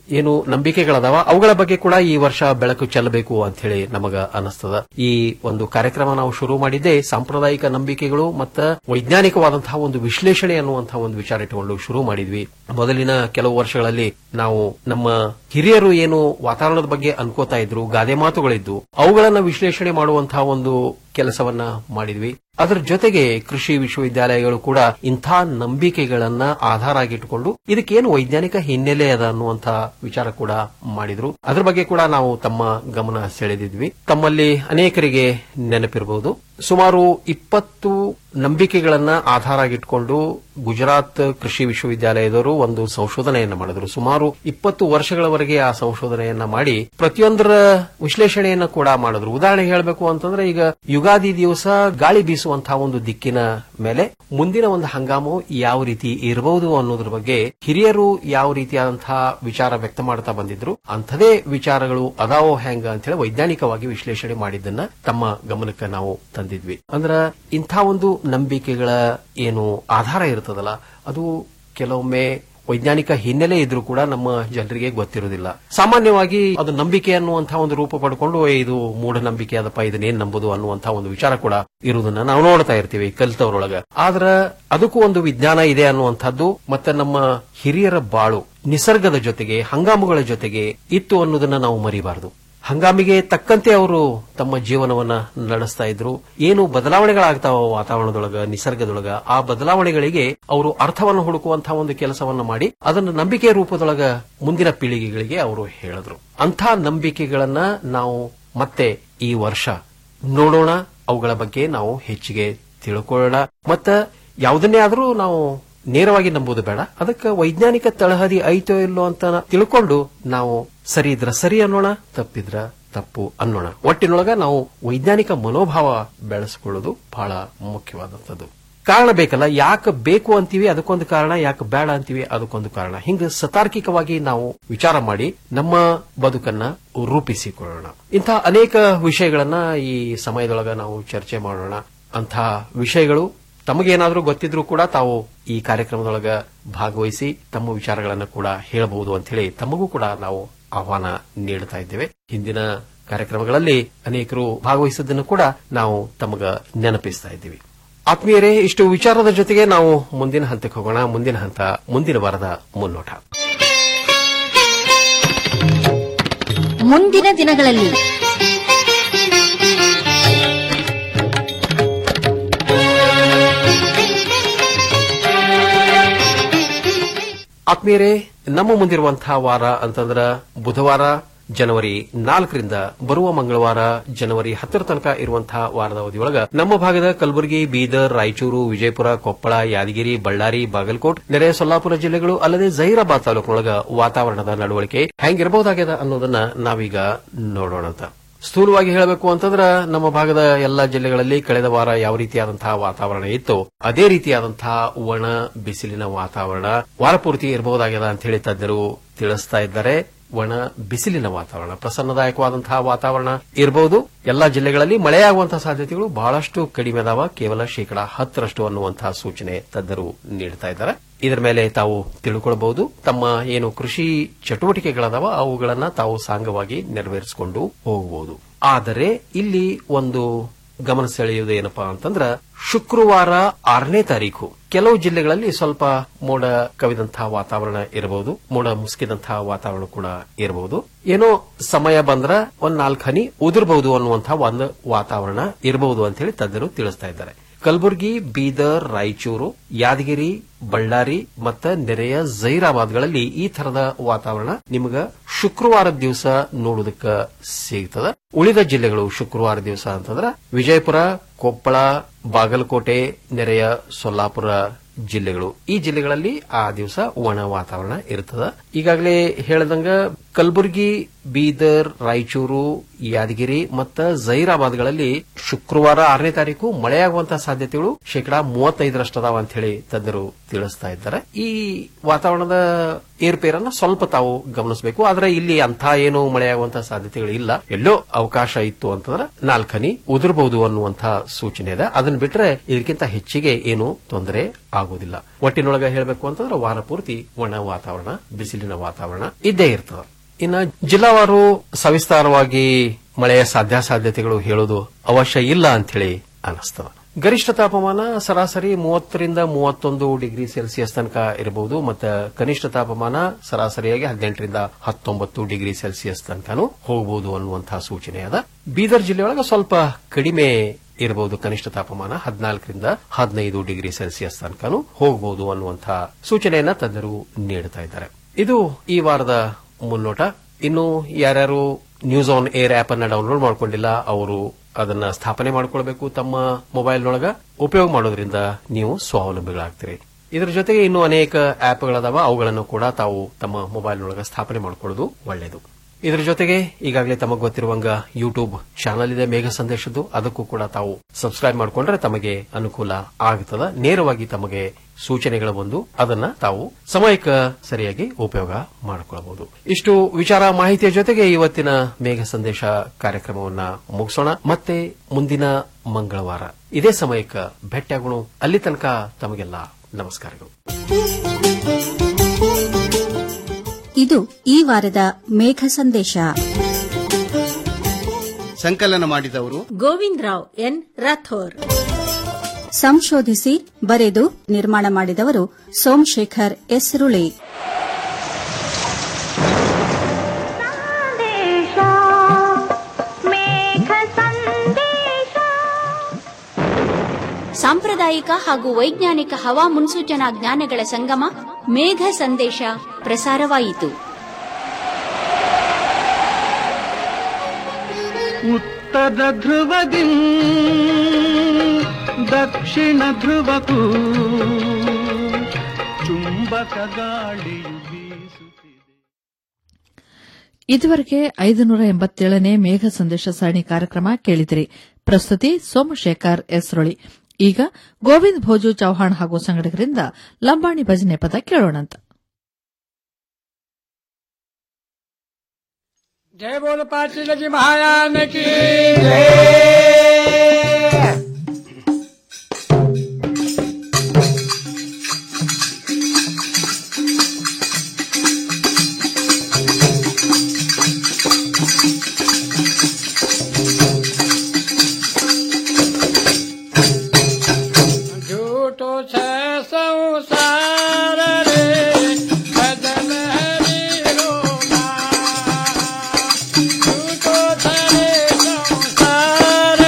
ಏನು ನಂಬಿಕೆಗಳದಾವ ಅವುಗಳ ಬಗ್ಗೆ ಕೂಡ ಈ ವರ್ಷ ಬೆಳಕು ಚೆಲ್ಲಬೇಕು ಅಂತ ಹೇಳಿ ನಮಗ ಅನಿಸ್ತದ ಈ ಒಂದು ಕಾರ್ಯಕ್ರಮ ನಾವು ಶುರು ಮಾಡಿದ್ದೆ ಸಾಂಪ್ರದಾಯಿಕ ನಂಬಿಕೆಗಳು ಮತ್ತ ವೈಜ್ಞಾನಿಕವಾದಂತಹ ಒಂದು ವಿಶ್ಲೇಷಣೆ ಅನ್ನುವಂತಹ ಒಂದು ವಿಚಾರ ಇಟ್ಟುಕೊಂಡು ಶುರು ಮಾಡಿದ್ವಿ ಮೊದಲಿನ ಕೆಲವು ವರ್ಷಗಳಲ್ಲಿ ನಾವು ನಮ್ಮ ಹಿರಿಯರು ಏನು ವಾತಾವರಣದ ಬಗ್ಗೆ ಅನ್ಕೋತಾ ಇದ್ರು ಗಾದೆ ಮಾತುಗಳಿದ್ದು ಅವುಗಳನ್ನ ವಿಶ್ಲೇಷಣೆ ಮಾಡುವಂತಹ ಒಂದು ಕೆಲಸವನ್ನ ಮಾಡಿದ್ವಿ ಅದರ ಜೊತೆಗೆ ಕೃಷಿ ವಿಶ್ವವಿದ್ಯಾಲಯಗಳು ಕೂಡ ಇಂಥ ನಂಬಿಕೆಗಳನ್ನ ಆಧಾರ ಆಗಿಟ್ಟುಕೊಂಡು ಇದಕ್ಕೇನು ವೈಜ್ಞಾನಿಕ ಹಿನ್ನೆಲೆ ಅದ ಅನ್ನುವಂಥ ವಿಚಾರ ಕೂಡ ಮಾಡಿದ್ರು ಅದ್ರ ಬಗ್ಗೆ ಕೂಡ ನಾವು ತಮ್ಮ ಗಮನ ಸೆಳೆದಿದ್ವಿ ತಮ್ಮಲ್ಲಿ ಅನೇಕರಿಗೆ ನೆನಪಿರಬಹುದು ಸುಮಾರು ಇಪ್ಪತ್ತು ನಂಬಿಕೆಗಳನ್ನ ಆಧಾರ ಆಗಿಟ್ಕೊಂಡು ಗುಜರಾತ್ ಕೃಷಿ ವಿಶ್ವವಿದ್ಯಾಲಯದವರು ಒಂದು ಸಂಶೋಧನೆಯನ್ನ ಮಾಡಿದ್ರು ಸುಮಾರು ಇಪ್ಪತ್ತು ವರ್ಷಗಳವರೆಗೆ ಆ ಸಂಶೋಧನೆಯನ್ನ ಮಾಡಿ ಪ್ರತಿಯೊಂದರ ವಿಶ್ಲೇಷಣೆಯನ್ನ ಕೂಡ ಮಾಡಿದ್ರು ಉದಾಹರಣೆಗೆ ಹೇಳಬೇಕು ಅಂತಂದ್ರೆ ಈಗ ಯುಗಾದಿ ದಿವಸ ಗಾಳಿ ಬೀಸುವಂತಹ ಒಂದು ದಿಕ್ಕಿನ ಮೇಲೆ ಮುಂದಿನ ಒಂದು ಹಂಗಾಮು ಯಾವ ರೀತಿ ಇರಬಹುದು ಅನ್ನೋದ್ರ ಬಗ್ಗೆ ಹಿರಿಯರು ಯಾವ ರೀತಿಯಾದಂತಹ ವಿಚಾರ ವ್ಯಕ್ತ ಮಾಡ್ತಾ ಬಂದಿದ್ರು ಅಂಥದೇ ವಿಚಾರಗಳು ಅದಾವೋ ಹೆಂಗ ಅಂತ ಹೇಳಿ ವೈಜ್ಞಾನಿಕವಾಗಿ ವಿಶ್ಲೇಷಣೆ ಮಾಡಿದ್ದನ್ನ ತಮ್ಮ ಗಮನಕ್ಕೆ ನಾವು ತಂದಿದ್ವಿ ಅಂದ್ರ ಇಂಥ ಒಂದು ನಂಬಿಕೆಗಳ ಏನು ಆಧಾರ ಇರ್ತದಲ್ಲ ಅದು ಕೆಲವೊಮ್ಮೆ ವೈಜ್ಞಾನಿಕ ಹಿನ್ನೆಲೆ ಇದ್ರೂ ಕೂಡ ನಮ್ಮ ಜನರಿಗೆ ಗೊತ್ತಿರುವುದಿಲ್ಲ ಸಾಮಾನ್ಯವಾಗಿ ಅದು ನಂಬಿಕೆ ಅನ್ನುವಂತಹ ಒಂದು ರೂಪ ಪಡ್ಕೊಂಡು ಏ, ಇದು ಮೂಢನಂಬಿಕೆ ಅದಪ್ಪ ಇದನ್ನೇನ್ ನಂಬುದು ಅನ್ನುವಂತಹ ಒಂದು ವಿಚಾರ ಕೂಡ ಇರುವುದನ್ನ ನಾವು ನೋಡ್ತಾ ಇರ್ತೀವಿ ಕಲಿತವ್ರೊಳಗ ಆದ್ರ ಅದಕ್ಕೂ ಒಂದು ವಿಜ್ಞಾನ ಇದೆ ಅನ್ನುವಂಥದ್ದು ಮತ್ತೆ ನಮ್ಮ ಹಿರಿಯರ ಬಾಳು ನಿಸರ್ಗದ ಜೊತೆಗೆ ಹಂಗಾಮುಗಳ ಜೊತೆಗೆ ಇತ್ತು ಅನ್ನೋದನ್ನ ನಾವು ಮರಿಬಾರದು ಹಂಗಾಮಿಗೆ ತಕ್ಕಂತೆ ಅವರು ತಮ್ಮ ಜೀವನವನ್ನ ನಡೆಸ್ತಾ ಇದ್ರು ಏನು ಬದಲಾವಣೆಗಳಾಗ್ತಾವ ವಾತಾವರಣದೊಳಗ ನಿಸರ್ಗದೊಳಗ ಆ ಬದಲಾವಣೆಗಳಿಗೆ ಅವರು ಅರ್ಥವನ್ನು ಹುಡುಕುವಂತಹ ಒಂದು ಕೆಲಸವನ್ನ ಮಾಡಿ ಅದನ್ನು ನಂಬಿಕೆ ರೂಪದೊಳಗ ಮುಂದಿನ ಪೀಳಿಗೆಗಳಿಗೆ ಅವರು ಹೇಳಿದ್ರು ಅಂಥ ನಂಬಿಕೆಗಳನ್ನ ನಾವು ಮತ್ತೆ ಈ ವರ್ಷ ನೋಡೋಣ ಅವುಗಳ ಬಗ್ಗೆ ನಾವು ಹೆಚ್ಚಿಗೆ ತಿಳ್ಕೊಳ್ಳೋಣ ಮತ್ತ ಯಾವುದನ್ನೇ ಆದರೂ ನಾವು ನೇರವಾಗಿ ನಂಬುದು ಬೇಡ ಅದಕ್ಕೆ ವೈಜ್ಞಾನಿಕ ತಳಹದಿ ಐತೋ ಇಲ್ಲೋ ಅಂತ ತಿಳ್ಕೊಂಡು ನಾವು ಸರಿ ಇದ್ರ ಸರಿ ಅನ್ನೋಣ ತಪ್ಪಿದ್ರ ತಪ್ಪು ಅನ್ನೋಣ ಒಟ್ಟಿನೊಳಗ ನಾವು ವೈಜ್ಞಾನಿಕ ಮನೋಭಾವ ಬೆಳೆಸಿಕೊಳ್ಳೋದು ಬಹಳ ಮುಖ್ಯವಾದಂಥದ್ದು ಕಾರಣ ಬೇಕಲ್ಲ ಯಾಕೆ ಬೇಕು ಅಂತೀವಿ ಅದಕ್ಕೊಂದು ಕಾರಣ ಯಾಕೆ ಬೇಡ ಅಂತೀವಿ ಅದಕ್ಕೊಂದು ಕಾರಣ ಹಿಂಗ ಸತಾರ್ಕಿಕವಾಗಿ ನಾವು ವಿಚಾರ ಮಾಡಿ ನಮ್ಮ ಬದುಕನ್ನ ರೂಪಿಸಿಕೊಳ್ಳೋಣ ಇಂಥ ಅನೇಕ ವಿಷಯಗಳನ್ನ ಈ ಸಮಯದೊಳಗ ನಾವು ಚರ್ಚೆ ಮಾಡೋಣ ಅಂಥ ವಿಷಯಗಳು ತಮಗೇನಾದ್ರೂ ಗೊತ್ತಿದ್ರೂ ಕೂಡ ತಾವು ಈ ಕಾರ್ಯಕ್ರಮದೊಳಗ ಭಾಗವಹಿಸಿ ತಮ್ಮ ವಿಚಾರಗಳನ್ನು ಕೂಡ ಹೇಳಬಹುದು ಅಂತ ಹೇಳಿ ತಮಗೂ ಕೂಡ ನಾವು ಆಹ್ವಾನ ನೀಡುತ್ತಾ ಇದ್ದೇವೆ ಹಿಂದಿನ ಕಾರ್ಯಕ್ರಮಗಳಲ್ಲಿ ಅನೇಕರು ಭಾಗವಹಿಸಿದ್ದನ್ನು ಕೂಡ ನಾವು ತಮಗ ನೆನಪಿಸ್ತಾ ಇದ್ದೀವಿ ಆತ್ಮೀಯರೇ ಇಷ್ಟು ವಿಚಾರದ ಜೊತೆಗೆ ನಾವು ಮುಂದಿನ ಹಂತಕ್ಕೆ ಹೋಗೋಣ ಮುಂದಿನ ಹಂತ ಮುಂದಿನ ವಾರದ ಮುನ್ನೋಟ ಮುಂದಿನ ದಿನಗಳಲ್ಲಿ ಆತ್ಮೀಯರೇ ನಮ್ಮ ಮುಂದಿರುವಂತಹ ವಾರ ಅಂತಂದ್ರ ಬುಧವಾರ ಜನವರಿ ನಾಲ್ಕರಿಂದ ಬರುವ ಮಂಗಳವಾರ ಜನವರಿ ಹತ್ತರ ತನಕ ಇರುವಂತಹ ವಾರದ ಅವಧಿಯೊಳಗ ನಮ್ಮ ಭಾಗದ ಕಲಬುರಗಿ ಬೀದರ್ ರಾಯಚೂರು ವಿಜಯಪುರ ಕೊಪ್ಪಳ ಯಾದಗಿರಿ ಬಳ್ಳಾರಿ ಬಾಗಲಕೋಟ್ ನೆರೆಯ ಸೊಲ್ಲಾಪುರ ಜಿಲ್ಲೆಗಳು ಅಲ್ಲದೆ ಜಹೀರಾಬಾದ್ ತಾಲೂಕಿನೊಳಗ ವಾತಾವರಣದ ನಡವಳಿಕೆ ಹೆಂಗಿರಬಹುದಾಗ್ಯದ ಅನ್ನೋದನ್ನ ನಾವೀಗ ನೋಡೋಣ ಅಂತ ಸ್ಥೂಲವಾಗಿ ಹೇಳಬೇಕು ಅಂತಂದ್ರ ನಮ್ಮ ಭಾಗದ ಎಲ್ಲಾ ಜಿಲ್ಲೆಗಳಲ್ಲಿ ಕಳೆದ ವಾರ ಯಾವ ರೀತಿಯಾದಂತಹ ವಾತಾವರಣ ಇತ್ತು ಅದೇ ರೀತಿಯಾದಂತಹ ಒಣ ಬಿಸಿಲಿನ ವಾತಾವರಣ ವಾರ ಪೂರ್ತಿ ಇರಬಹುದಾಗ್ಯದ ಅಂತ ಹೇಳಿ ತಜ್ಞರು ತಿಳಿಸ್ತಾ ಇದ್ದಾರೆ ಒಣ ಬಿಸಿಲಿನ ವಾತಾವರಣ ಪ್ರಸನ್ನದಾಯಕವಾದಂತಹ ವಾತಾವರಣ ಇರಬಹುದು ಎಲ್ಲಾ ಜಿಲ್ಲೆಗಳಲ್ಲಿ ಮಳೆಯಾಗುವಂತಹ ಸಾಧ್ಯತೆಗಳು ಬಹಳಷ್ಟು ಕಡಿಮೆ ಅದಾವ ಕೇವಲ ಶೇಕಡಾ ಹತ್ತರಷ್ಟು ಅನ್ನುವಂತಹ ಸೂಚನೆ ತಜ್ಞರು ನೀಡುತ್ತಾ ಇದ್ದಾರೆ ಇದರ ಮೇಲೆ ತಾವು ತಿಳ್ಕೊಳ್ಬಹುದು ತಮ್ಮ ಏನು ಕೃಷಿ ಚಟುವಟಿಕೆಗಳದಾವ ಅವುಗಳನ್ನ ತಾವು ಸಾಂಗವಾಗಿ ನೆರವೇರಿಸಿಕೊಂಡು ಹೋಗಬಹುದು ಆದರೆ ಇಲ್ಲಿ ಒಂದು ಗಮನ ಸೆಳೆಯುವುದು ಏನಪ್ಪಾ ಅಂತಂದ್ರ ಶುಕ್ರವಾರ ಆರನೇ ತಾರೀಕು ಕೆಲವು ಜಿಲ್ಲೆಗಳಲ್ಲಿ ಸ್ವಲ್ಪ ಮೋಡ ಕವಿದಂತಹ ವಾತಾವರಣ ಇರಬಹುದು ಮೋಡ ಮುಸುಕಿದಂತಹ ವಾತಾವರಣ ಕೂಡ ಇರಬಹುದು ಏನೋ ಸಮಯ ಬಂದ್ರ ಒಂದ್ ನಾಲ್ಕು ಹನಿ ಉದುರಬಹುದು ಅನ್ನುವಂತಹ ಒಂದು ವಾತಾವರಣ ಇರಬಹುದು ಅಂತ ಹೇಳಿ ತಜ್ಞರು ತಿಳಿಸ್ತಾ ಇದ್ದಾರೆ ಕಲಬುರಗಿ ಬೀದರ್ ರಾಯಚೂರು ಯಾದಗಿರಿ ಬಳ್ಳಾರಿ ಮತ್ತು ನೆರೆಯ ಜೈರಾಬಾದ್ಗಳಲ್ಲಿ ಈ ತರದ ವಾತಾವರಣ ನಿಮಗ ಶುಕ್ರವಾರ ದಿವಸ ನೋಡೋದಕ್ಕ ಸಿಗ್ತದ ಉಳಿದ ಜಿಲ್ಲೆಗಳು ಶುಕ್ರವಾರ ದಿವಸ ಅಂತಂದ್ರ ವಿಜಯಪುರ ಕೊಪ್ಪಳ ಬಾಗಲಕೋಟೆ ನೆರೆಯ ಸೊಲ್ಲಾಪುರ ಜಿಲ್ಲೆಗಳು ಈ ಜಿಲ್ಲೆಗಳಲ್ಲಿ ಆ ದಿವಸ ಒಣ ವಾತಾವರಣ ಇರ್ತದ ಈಗಾಗಲೇ ಹೇಳದಂಗ ಕಲಬುರಗಿ ಬೀದರ್ ರಾಯಚೂರು ಯಾದಗಿರಿ ಮತ್ತು ಜೈರಾಬಾದ್ಗಳಲ್ಲಿ ಶುಕ್ರವಾರ ಆರನೇ ತಾರೀಕು ಮಳೆಯಾಗುವಂತಹ ಸಾಧ್ಯತೆಗಳು ಶೇಕಡಾ ಮೂವತ್ತೈದರಷ್ಟು ಅದಾವ ಅಂತ ಹೇಳಿ ತಜ್ಞರು ತಿಳಿಸ್ತಾ ಇದ್ದಾರೆ ಈ ವಾತಾವರಣದ ಏರ್ಪೇರನ್ನ ಸ್ವಲ್ಪ ತಾವು ಗಮನಿಸಬೇಕು ಆದ್ರೆ ಇಲ್ಲಿ ಅಂತ ಏನು ಮಳೆಯಾಗುವಂತಹ ಸಾಧ್ಯತೆಗಳು ಇಲ್ಲ ಎಲ್ಲೋ ಅವಕಾಶ ಇತ್ತು ಅಂತಂದ್ರೆ ನಾಲ್ಕನಿ ಉದುರಬಹುದು ಅನ್ನುವಂತಹ ಸೂಚನೆ ಇದೆ ಅದನ್ನ ಬಿಟ್ರೆ ಇದಕ್ಕಿಂತ ಹೆಚ್ಚಿಗೆ ಏನು ತೊಂದರೆ ಆಗುವುದಿಲ್ಲ ಒಟ್ಟಿನೊಳಗೆ ಹೇಳಬೇಕು ಅಂತಂದ್ರೆ ವಾರ ಪೂರ್ತಿ ಒಣ ವಾತಾವರಣ ಬಿಸಿಲಿನ ವಾತಾವರಣ ಇದ್ದೇ ಇರ್ತದೆ ಇನ್ನ ಜಿಲ್ಲಾವಾರು ಸವಿಸ್ತಾರವಾಗಿ ಮಳೆಯ ಸಾಧ್ಯಾಸಾಧ್ಯತೆಗಳು ಹೇಳೋದು ಅವಶ್ಯ ಇಲ್ಲ ಅಂತ ಹೇಳಿ ಅನಿಸ್ತದ ಗರಿಷ್ಠ ತಾಪಮಾನ ಸರಾಸರಿ ಮೂವತ್ತರಿಂದ ಮೂವತ್ತೊಂದು ಡಿಗ್ರಿ ಸೆಲ್ಸಿಯಸ್ ತನಕ ಇರಬಹುದು ಮತ್ತು ಕನಿಷ್ಠ ತಾಪಮಾನ ಸರಾಸರಿಯಾಗಿ ಹದಿನೆಂಟರಿಂದ ಹತ್ತೊಂಬತ್ತು ಡಿಗ್ರಿ ಸೆಲ್ಸಿಯಸ್ ತನಕನೂ ಹೋಗಬಹುದು ಅನ್ನುವಂತಹ ಸೂಚನೆ ಅದ ಬೀದರ್ ಜಿಲ್ಲೆಯೊಳಗೆ ಸ್ವಲ್ಪ ಕಡಿಮೆ ಇರಬಹುದು ಕನಿಷ್ಠ ತಾಪಮಾನ ಹದಿನಾಲ್ಕರಿಂದ ಹದಿನೈದು ಡಿಗ್ರಿ ಸೆಲ್ಸಿಯಸ್ ತನಕನೂ ಹೋಗಬಹುದು ಅನ್ನುವಂತಹ ಸೂಚನೆಯನ್ನ ತಜ್ಞರು ನೀಡುತ್ತಾ ಇದ್ದಾರೆ ಇದು ಈ ವಾರದ ಮುನ್ನೋಟ ಇನ್ನು ಯಾರ್ಯಾರು ನ್ಯೂಸ್ ಆನ್ ಏರ್ ಆಪ್ ಅನ್ನ ಡೌನ್ಲೋಡ್ ಮಾಡ್ಕೊಂಡಿಲ್ಲ ಅವರು ಅದನ್ನ ಸ್ಥಾಪನೆ ಮಾಡ್ಕೊಳ್ಬೇಕು ತಮ್ಮ ಮೊಬೈಲ್ನೊಳಗ ಉಪಯೋಗ ಮಾಡೋದ್ರಿಂದ ನೀವು ಸ್ವಾವಲಂಬಿಗಳಾಗ್ತೀರಿ ಇದರ ಜೊತೆಗೆ ಇನ್ನೂ ಅನೇಕ ಆಪ್ಗಳದಾವ ಅವುಗಳನ್ನು ಕೂಡ ತಾವು ತಮ್ಮ ಮೊಬೈಲ್ನೊಳಗ ಸ್ಥಾಪನೆ ಮಾಡ್ಕೊಳ್ಳೋದು ಒಳ್ಳೆಯದು ಇದರ ಜೊತೆಗೆ ಈಗಾಗಲೇ ತಮಗೆ ಗೊತ್ತಿರುವಂಗ ಯೂಟ್ಯೂಬ್ ಚಾನಲ್ ಇದೆ ಮೇಘ ಸಂದೇಶದ್ದು ಅದಕ್ಕೂ ಕೂಡ ತಾವು ಸಬ್ಸ್ಕ್ರೈಬ್ ಮಾಡಿಕೊಂಡ್ರೆ ತಮಗೆ ಅನುಕೂಲ ಆಗ್ತದ ನೇರವಾಗಿ ತಮಗೆ ಸೂಚನೆಗಳು ಬಂದು ಅದನ್ನ ತಾವು ಸಮಯಕ್ಕೆ ಸರಿಯಾಗಿ ಉಪಯೋಗ ಮಾಡಿಕೊಳ್ಳಬಹುದು ಇಷ್ಟು ವಿಚಾರ ಮಾಹಿತಿಯ ಜೊತೆಗೆ ಇವತ್ತಿನ ಮೇಘ ಸಂದೇಶ ಕಾರ್ಯಕ್ರಮವನ್ನ ಮುಗಿಸೋಣ ಮತ್ತೆ ಮುಂದಿನ ಮಂಗಳವಾರ ಇದೇ ಸಮಯಕ್ಕೆ ಭೇಟಿಯಾಗೋಣ ಅಲ್ಲಿ ತನಕ ತಮಗೆಲ್ಲ ನಮಸ್ಕಾರಗಳು ಇದು ಈ ವಾರದ ಮೇಘ ಸಂದೇಶ ಸಂಕಲನ ಮಾಡಿದವರು ಗೋವಿಂದ್ ರಾವ್ ಎನ್ ರಾಥೋರ್ ಸಂಶೋಧಿಸಿ ಬರೆದು ನಿರ್ಮಾಣ ಮಾಡಿದವರು ಸೋಮಶೇಖರ್ ಎಸ್ರುಳಿ ಸಾಂಪ್ರದಾಯಿಕ ಹಾಗೂ ವೈಜ್ಞಾನಿಕ ಹವಾ ಮುನ್ಸೂಚನಾ ಜ್ಞಾನಗಳ ಸಂಗಮ ಮೇಘ ಸಂದೇಶ ಪ್ರಸಾರವಾಯಿತು ಉತ್ತರ ಧ್ರುವದಿ ದಕ್ಷಿಣ ಧ್ರುವಕ್ಕೂ ಚುಂಬಕ ಗಾಳಿಯು ಬೀಸುತ್ತಿದೆ ಇದುವರೆಗೆ ಐದುನೂರ ಎಂಬತ್ತೇಳನೇ ಮೇಘ ಸಂದೇಶ ಸರಣಿ ಕಾರ್ಯಕ್ರಮ ಕೇಳಿದಿರಿ ಪ್ರಸ್ತುತಿ ಸೋಮಶೇಖರ್ ಎಸ್ರೊಳಿ ಈಗ ಗೋವಿಂದ್ ಭೋಜು ಚೌಹಾಣ್ ಹಾಗೂ ಸಂಘಟಕರಿಂದ ಲಂಬಾಣಿ ಭಜನೆ ಪದ ಕೇಳೋಣಂತ जय बोल पाटिल जी महायान की जय झूठो छे संसार रे बदन हरी झूठो छे संसार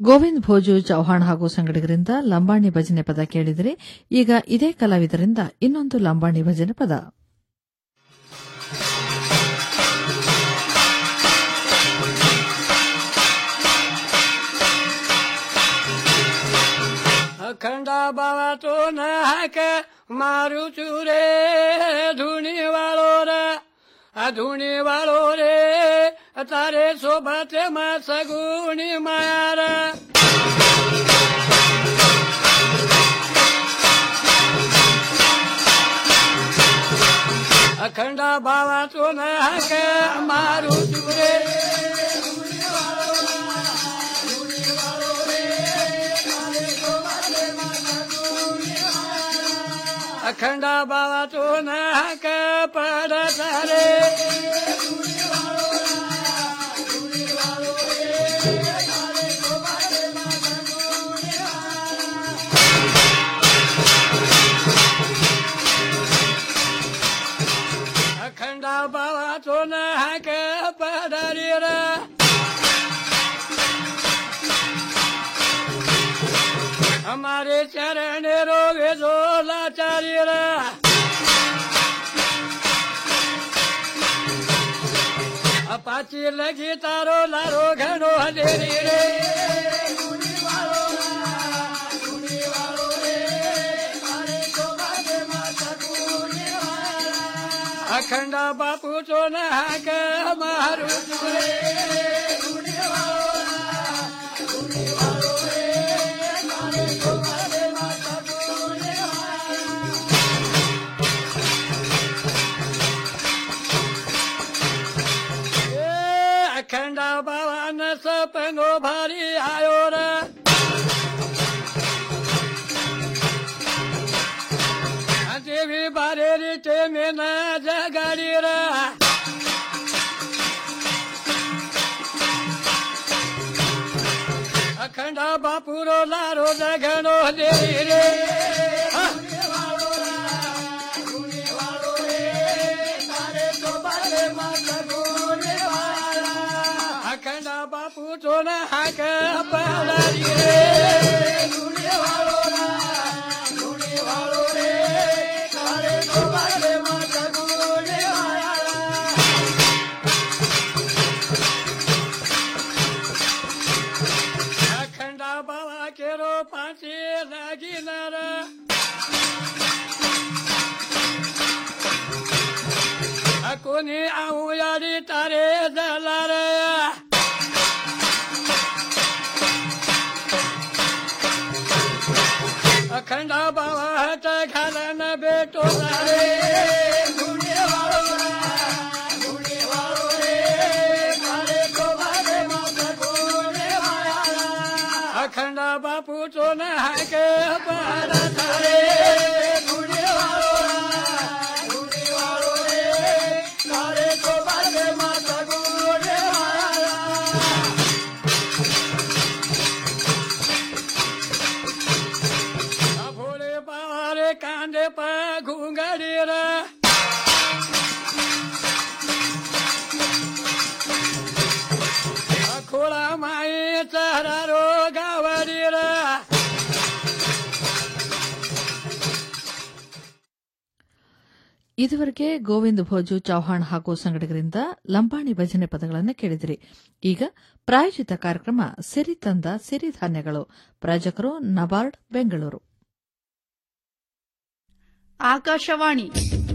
ಗೋವಿಂದ್ ಭೋಜು ಚೌಹಾಣ್ ಹಾಗೂ ಸಂಗಡಿಗರಿಂದ ಲಂಬಾಣಿ ಭಜನೆ ಪದ ಕೇಳಿದರೆ ಈಗ ಇದೇ ಕಲಾವಿದರಿಂದ ಇನ್ನೊಂದು ಲಂಬಾಣಿ ಭಜನೆ ಪದ અખંડ બાવા તો ન હાકે મારું ચૂરે ધૂણી વાળો રે આ ધૂણી વાળો રે તારે શોભા તેમાં સગુણી માયા રે અખંડ બાવા તો ન હાકે મારું ચૂરે અખંડ બાવા તો ના કે પડ તારે અખંડ બાવા તો ના કે પડ રે हमारे चरण रोगे जो लाचारी रा अपाची लगी तारो लारो घनो हजेरी रे अखंड बापू तो नाक मारू અખંડ બાવાન સપનો ભારી આયો રે દેવી બારે રીતે મેં જગાડી રે અખંડ બાપુરો લારો જગનો દેવી રે હા. અખંડ બાપુ તો ના હાક પાડી રે અખંડ બાવા કેરો પાંચી લાગી ના કોની આવું યારી તારે જલા રે અખંડ બાવા હટ ખાલન બેટો તારે અખંડ બાપુ તો ના કે પારા તારે ભોલે પારે કાંદે પા ઘુંગડી રે ખોળા માઈ ચારા રો ગાવડી રે ಇದುವರೆಗೆ ಗೋವಿಂದ ಭೋಜು ಚೌಹಾಣ್ ಹಾಗೂ ಸಂಗಡಿಗರಿಂದ ಲಂಬಾಣಿ ಭಜನೆ ಪದಗಳನ್ನು ಕೇಳಿದಿರಿ ಈಗ ಪ್ರಾಯೋಜಿತ ಕಾರ್ಯಕ್ರಮ ಸಿರಿ ತಂದ ಸಿರಿಧಾನ್ಯಗಳು ಪ್ರಾಯೋಜಕರು ನಬಾರ್ಡ್ ಬೆಂಗಳೂರು ಆಕಾಶವಾಣಿ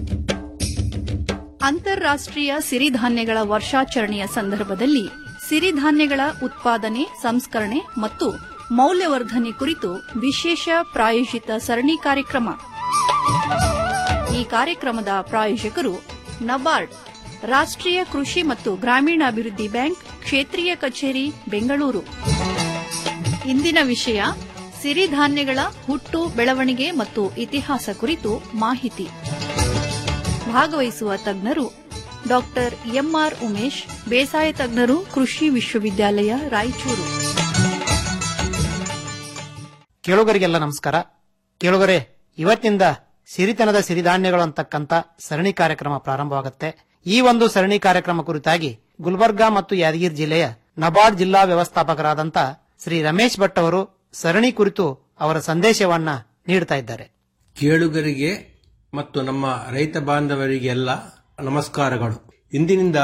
ಅಂತಾರಾಷ್ಟ್ರೀಯ ಸಿರಿಧಾನ್ಯಗಳ ವರ್ಷಾಚರಣೆಯ ಸಂದರ್ಭದಲ್ಲಿ ಸಿರಿಧಾನ್ಯಗಳ ಉತ್ಪಾದನೆ ಸಂಸ್ಕರಣೆ ಮತ್ತು ಮೌಲ್ಯವರ್ಧನೆ ಕುರಿತು ವಿಶೇಷ ಪ್ರಾಯೋಜಿತ ಸರಣಿ ಕಾರ್ಯಕ್ರಮ ಈ ಕಾರ್ಯಕ್ರಮದ ಪ್ರಾಯೋಜಕರು ನಬಾರ್ಡ್ ರಾಷ್ಟ್ರೀಯ ಕೃಷಿ ಮತ್ತು ಗ್ರಾಮೀಣಾಭಿವೃದ್ಧಿ ಬ್ಯಾಂಕ್ ಕ್ಷೇತ್ರೀಯ ಕಚೇರಿ ಬೆಂಗಳೂರು ಇಂದಿನ ವಿಷಯ ಸಿರಿಧಾನ್ಯಗಳ ಹುಟ್ಟು ಬೆಳವಣಿಗೆ ಮತ್ತು ಇತಿಹಾಸ ಕುರಿತು ಮಾಹಿತಿ ಭಾಗವಹಿಸುವ ತಜ್ಞರು ಡಾಕ್ಟರ್ ಎಂಆರ್ ಉಮೇಶ್ ಬೇಸಾಯ ತಜ್ಞರು ಕೃಷಿ ವಿಶ್ವವಿದ್ಯಾಲಯ ರಾಯಚೂರು ಕೇಳುಗರಿಗೆಲ್ಲ ನಮಸ್ಕಾರ ಕೇಳುಗರೆ ಇವತ್ತಿಂದ ಸಿರಿತನದ ಸಿರಿಧಾನ್ಯಗಳು ಅಂತಕ್ಕಂಥ ಸರಣಿ ಕಾರ್ಯಕ್ರಮ ಪ್ರಾರಂಭವಾಗುತ್ತೆ ಈ ಒಂದು ಸರಣಿ ಕಾರ್ಯಕ್ರಮ ಕುರಿತಾಗಿ ಗುಲ್ಬರ್ಗಾ ಮತ್ತು ಯಾದಗಿರಿ ಜಿಲ್ಲೆಯ ನಬಾರ್ಡ್ ಜಿಲ್ಲಾ ವ್ಯವಸ್ಥಾಪಕರಾದಂತ ಶ್ರೀ ರಮೇಶ್ ಭಟ್ ಅವರು ಸರಣಿ ಕುರಿತು ಅವರ ಸಂದೇಶವನ್ನ ನೀಡ್ತಾ ಇದ್ದಾರೆ ಕೇಳುಗರಿಗೆ ಮತ್ತು ನಮ್ಮ ರೈತ ಬಾಂಧವರಿಗೆಲ್ಲ ನಮಸ್ಕಾರಗಳು ಇಂದಿನಿಂದ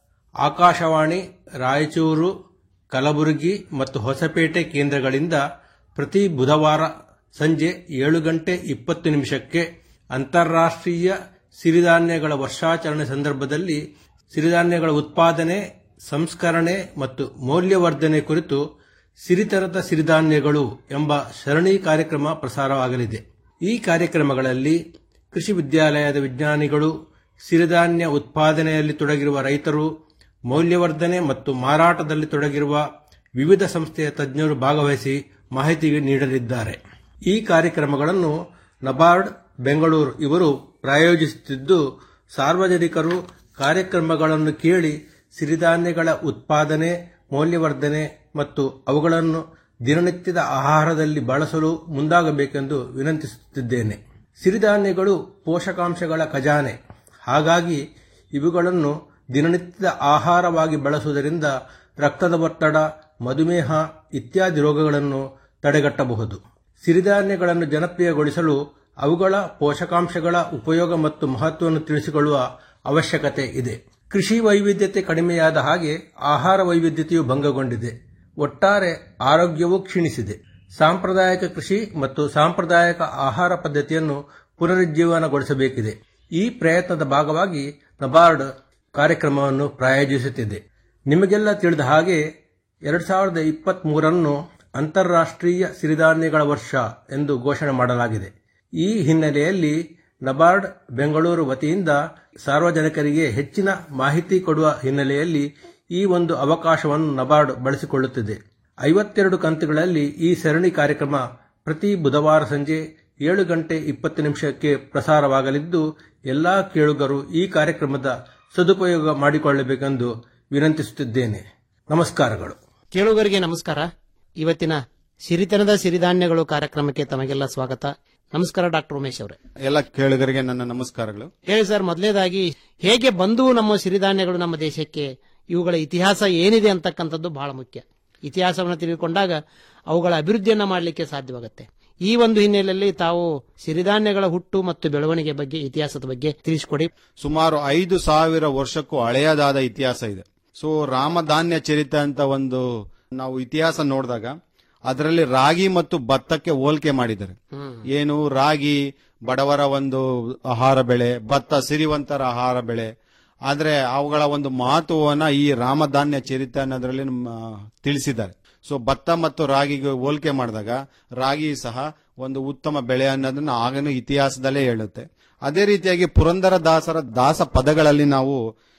ಆಕಾಶವಾಣಿ ರಾಯಚೂರು ಕಲಬುರಗಿ ಮತ್ತು ಹೊಸಪೇಟೆ ಕೇಂದ್ರಗಳಿಂದ ಪ್ರತಿ ಬುಧವಾರ ಸಂಜೆ ಏಳು ಗಂಟೆ ಇಪ್ಪತ್ತು ನಿಮಿಷಕ್ಕೆ ಅಂತಾರಾಷ್ಟ್ರೀಯ ಸಿರಿಧಾನ್ಯಗಳ ವರ್ಷಾಚರಣೆ ಸಂದರ್ಭದಲ್ಲಿ ಸಿರಿಧಾನ್ಯಗಳ ಉತ್ಪಾದನೆ ಸಂಸ್ಕರಣೆ ಮತ್ತು ಮೌಲ್ಯವರ್ಧನೆ ಕುರಿತು ಸಿರಿತರದ ಸಿರಿಧಾನ್ಯಗಳು ಎಂಬ ಸರಣಿ ಕಾರ್ಯಕ್ರಮ ಪ್ರಸಾರವಾಗಲಿದೆ ಈ ಕಾರ್ಯಕ್ರಮಗಳಲ್ಲಿ ಕೃಷಿ ವಿದ್ಯಾಲಯದ ವಿಜ್ಞಾನಿಗಳು ಸಿರಿಧಾನ್ಯ ಉತ್ಪಾದನೆಯಲ್ಲಿ ತೊಡಗಿರುವ ರೈತರು ಮೌಲ್ಯವರ್ಧನೆ ಮತ್ತು ಮಾರಾಟದಲ್ಲಿ ತೊಡಗಿರುವ ವಿವಿಧ ಸಂಸ್ಥೆಯ ತಜ್ಞರು ಭಾಗವಹಿಸಿ ಮಾಹಿತಿ ನೀಡಲಿದ್ದಾರೆ ಈ ಕಾರ್ಯಕ್ರಮಗಳನ್ನು ನಬಾರ್ಡ್ ಬೆಂಗಳೂರು ಇವರು ಪ್ರಾಯೋಜಿಸುತ್ತಿದ್ದು ಸಾರ್ವಜನಿಕರು ಕಾರ್ಯಕ್ರಮಗಳನ್ನು ಕೇಳಿ ಸಿರಿಧಾನ್ಯಗಳ ಉತ್ಪಾದನೆ ಮೌಲ್ಯವರ್ಧನೆ ಮತ್ತು ಅವುಗಳನ್ನು ದಿನನಿತ್ಯದ ಆಹಾರದಲ್ಲಿ ಬಳಸಲು ಮುಂದಾಗಬೇಕೆಂದು ವಿನಂತಿಸುತ್ತಿದ್ದೇನೆ ಸಿರಿಧಾನ್ಯಗಳು ಪೋಷಕಾಂಶಗಳ ಖಜಾನೆ ಹಾಗಾಗಿ ಇವುಗಳನ್ನು ದಿನನಿತ್ಯದ ಆಹಾರವಾಗಿ ಬಳಸುವುದರಿಂದ ರಕ್ತದ ಒತ್ತಡ ಮಧುಮೇಹ ಇತ್ಯಾದಿ ರೋಗಗಳನ್ನು ತಡೆಗಟ್ಟಬಹುದು ಸಿರಿಧಾನ್ಯಗಳನ್ನು ಜನಪ್ರಿಯಗೊಳಿಸಲು ಅವುಗಳ ಪೋಷಕಾಂಶಗಳ ಉಪಯೋಗ ಮತ್ತು ಮಹತ್ವವನ್ನು ತಿಳಿಸಿಕೊಳ್ಳುವ ಅವಶ್ಯಕತೆ ಇದೆ ಕೃಷಿ ವೈವಿಧ್ಯತೆ ಕಡಿಮೆಯಾದ ಹಾಗೆ ಆಹಾರ ವೈವಿಧ್ಯತೆಯು ಭಂಗಗೊಂಡಿದೆ ಒಟ್ಟಾರೆ ಆರೋಗ್ಯವೂ ಕ್ಷೀಣಿಸಿದೆ ಸಾಂಪ್ರದಾಯಿಕ ಕೃಷಿ ಮತ್ತು ಸಾಂಪ್ರದಾಯಿಕ ಆಹಾರ ಪದ್ಧತಿಯನ್ನು ಪುನರುಜ್ಜೀವನಗೊಳಿಸಬೇಕಿದೆ ಈ ಪ್ರಯತ್ನದ ಭಾಗವಾಗಿ ನಬಾರ್ಡ್ ಕಾರ್ಯಕ್ರಮವನ್ನು ಪ್ರಾಯೋಜಿಸುತ್ತಿದೆ ನಿಮಗೆಲ್ಲ ತಿಳಿದ ಹಾಗೆ ಎರಡ್ ಸಾವಿರದ ಇಪ್ಪತ್ತ್ ಮೂರನ್ನು ಅಂತಾರಾಷ್ಟ್ರೀಯ ಸಿರಿಧಾನ್ಯಗಳ ವರ್ಷ ಎಂದು ಘೋಷಣೆ ಮಾಡಲಾಗಿದೆ ಈ ಹಿನ್ನೆಲೆಯಲ್ಲಿ ನಬಾರ್ಡ್ ಬೆಂಗಳೂರು ವತಿಯಿಂದ ಸಾರ್ವಜನಿಕರಿಗೆ ಹೆಚ್ಚಿನ ಮಾಹಿತಿ ಕೊಡುವ ಹಿನ್ನೆಲೆಯಲ್ಲಿ ಈ ಒಂದು ಅವಕಾಶವನ್ನು ನಬಾರ್ಡ್ ಬಳಸಿಕೊಳ್ಳುತ್ತಿದೆ ಐವತ್ತೆರಡು ಕಂತುಗಳಲ್ಲಿ ಈ ಸರಣಿ ಕಾರ್ಯಕ್ರಮ ಪ್ರತಿ ಬುಧವಾರ ಸಂಜೆ ಏಳು ಗಂಟೆ ಇಪ್ಪತ್ತು ನಿಮಿಷಕ್ಕೆ ಪ್ರಸಾರವಾಗಲಿದ್ದು ಎಲ್ಲಾ ಕೇಳುಗರು ಈ ಕಾರ್ಯಕ್ರಮದ ಸದುಪಯೋಗ ಮಾಡಿಕೊಳ್ಳಬೇಕೆಂದು ವಿನಂತಿಸುತ್ತಿದ್ದೇನೆ ನಮಸ್ಕಾರಗಳು ಕೇಳುಗರಿಗೆ ನಮಸ್ಕಾರ ಇವತ್ತಿನ ಸಿರಿತನದ ಸಿರಿಧಾನ್ಯಗಳು ಕಾರ್ಯಕ್ರಮಕ್ಕೆ ತಮಗೆಲ್ಲ ಸ್ವಾಗತ ನಮಸ್ಕಾರ ಡಾಕ್ಟರ್ ಉಮೇಶ್ ಅವರೇ ಎಲ್ಲ ಕೇಳುಗರಿಗೆ ನನ್ನ ನಮಸ್ಕಾರಗಳು ಹೇಳಿ ಸರ್ ಮೊದಲನೇದಾಗಿ ಹೇಗೆ ಬಂದು ನಮ್ಮ ಸಿರಿಧಾನ್ಯಗಳು ನಮ್ಮ ದೇಶಕ್ಕೆ ಇವುಗಳ ಇತಿಹಾಸ ಏನಿದೆ ಅಂತಕ್ಕಂಥದ್ದು ಬಹಳ ಮುಖ್ಯ ಇತಿಹಾಸವನ್ನು ತಿಳಿದುಕೊಂಡಾಗ ಅವುಗಳ ಅಭಿವೃದ್ಧಿಯನ್ನ ಮಾಡಲಿಕ್ಕೆ ಸಾಧ್ಯವಾಗುತ್ತೆ ಈ ಒಂದು ಹಿನ್ನೆಲೆಯಲ್ಲಿ ತಾವು ಸಿರಿಧಾನ್ಯಗಳ ಹುಟ್ಟು ಮತ್ತು ಬೆಳವಣಿಗೆ ಬಗ್ಗೆ ಇತಿಹಾಸದ ಬಗ್ಗೆ ತಿಳಿಸಿಕೊಡಿ ಸುಮಾರು ಐದು ಸಾವಿರ ವರ್ಷಕ್ಕೂ ಹಳೆಯದಾದ ಇತಿಹಾಸ ಇದೆ ಸೊ ರಾಮಧಾನ್ಯ ಚರಿತ ಅಂತ ಒಂದು ನಾವು ಇತಿಹಾಸ ನೋಡಿದಾಗ ಅದರಲ್ಲಿ ರಾಗಿ ಮತ್ತು ಭತ್ತಕ್ಕೆ ಹೋಲಿಕೆ ಮಾಡಿದ್ದಾರೆ ಏನು ರಾಗಿ ಬಡವರ ಒಂದು ಆಹಾರ ಬೆಳೆ ಭತ್ತ ಸಿರಿವಂತರ ಆಹಾರ ಬೆಳೆ ಆದ್ರೆ ಅವುಗಳ ಒಂದು ಮಹತ್ವವನ್ನ ಈ ರಾಮಧಾನ್ಯ ಚರಿತ ಅನ್ನೋದ್ರಲ್ಲಿ ನಮ್ಮ ತಿಳಿಸಿದ್ದಾರೆ ಸೊ ಭತ್ತ ಮತ್ತು ರಾಗಿಗೆ ಹೋಲಿಕೆ ಮಾಡಿದಾಗ ರಾಗಿ ಸಹ ಒಂದು ಉತ್ತಮ ಬೆಳೆ ಅನ್ನೋದನ್ನ ಆಗನೂ ಇತಿಹಾಸದಲ್ಲೇ ಹೇಳುತ್ತೆ ಅದೇ ರೀತಿಯಾಗಿ ಪುರಂದರ ದಾಸರ ದಾಸ ಪದಗಳಲ್ಲಿ ನಾವು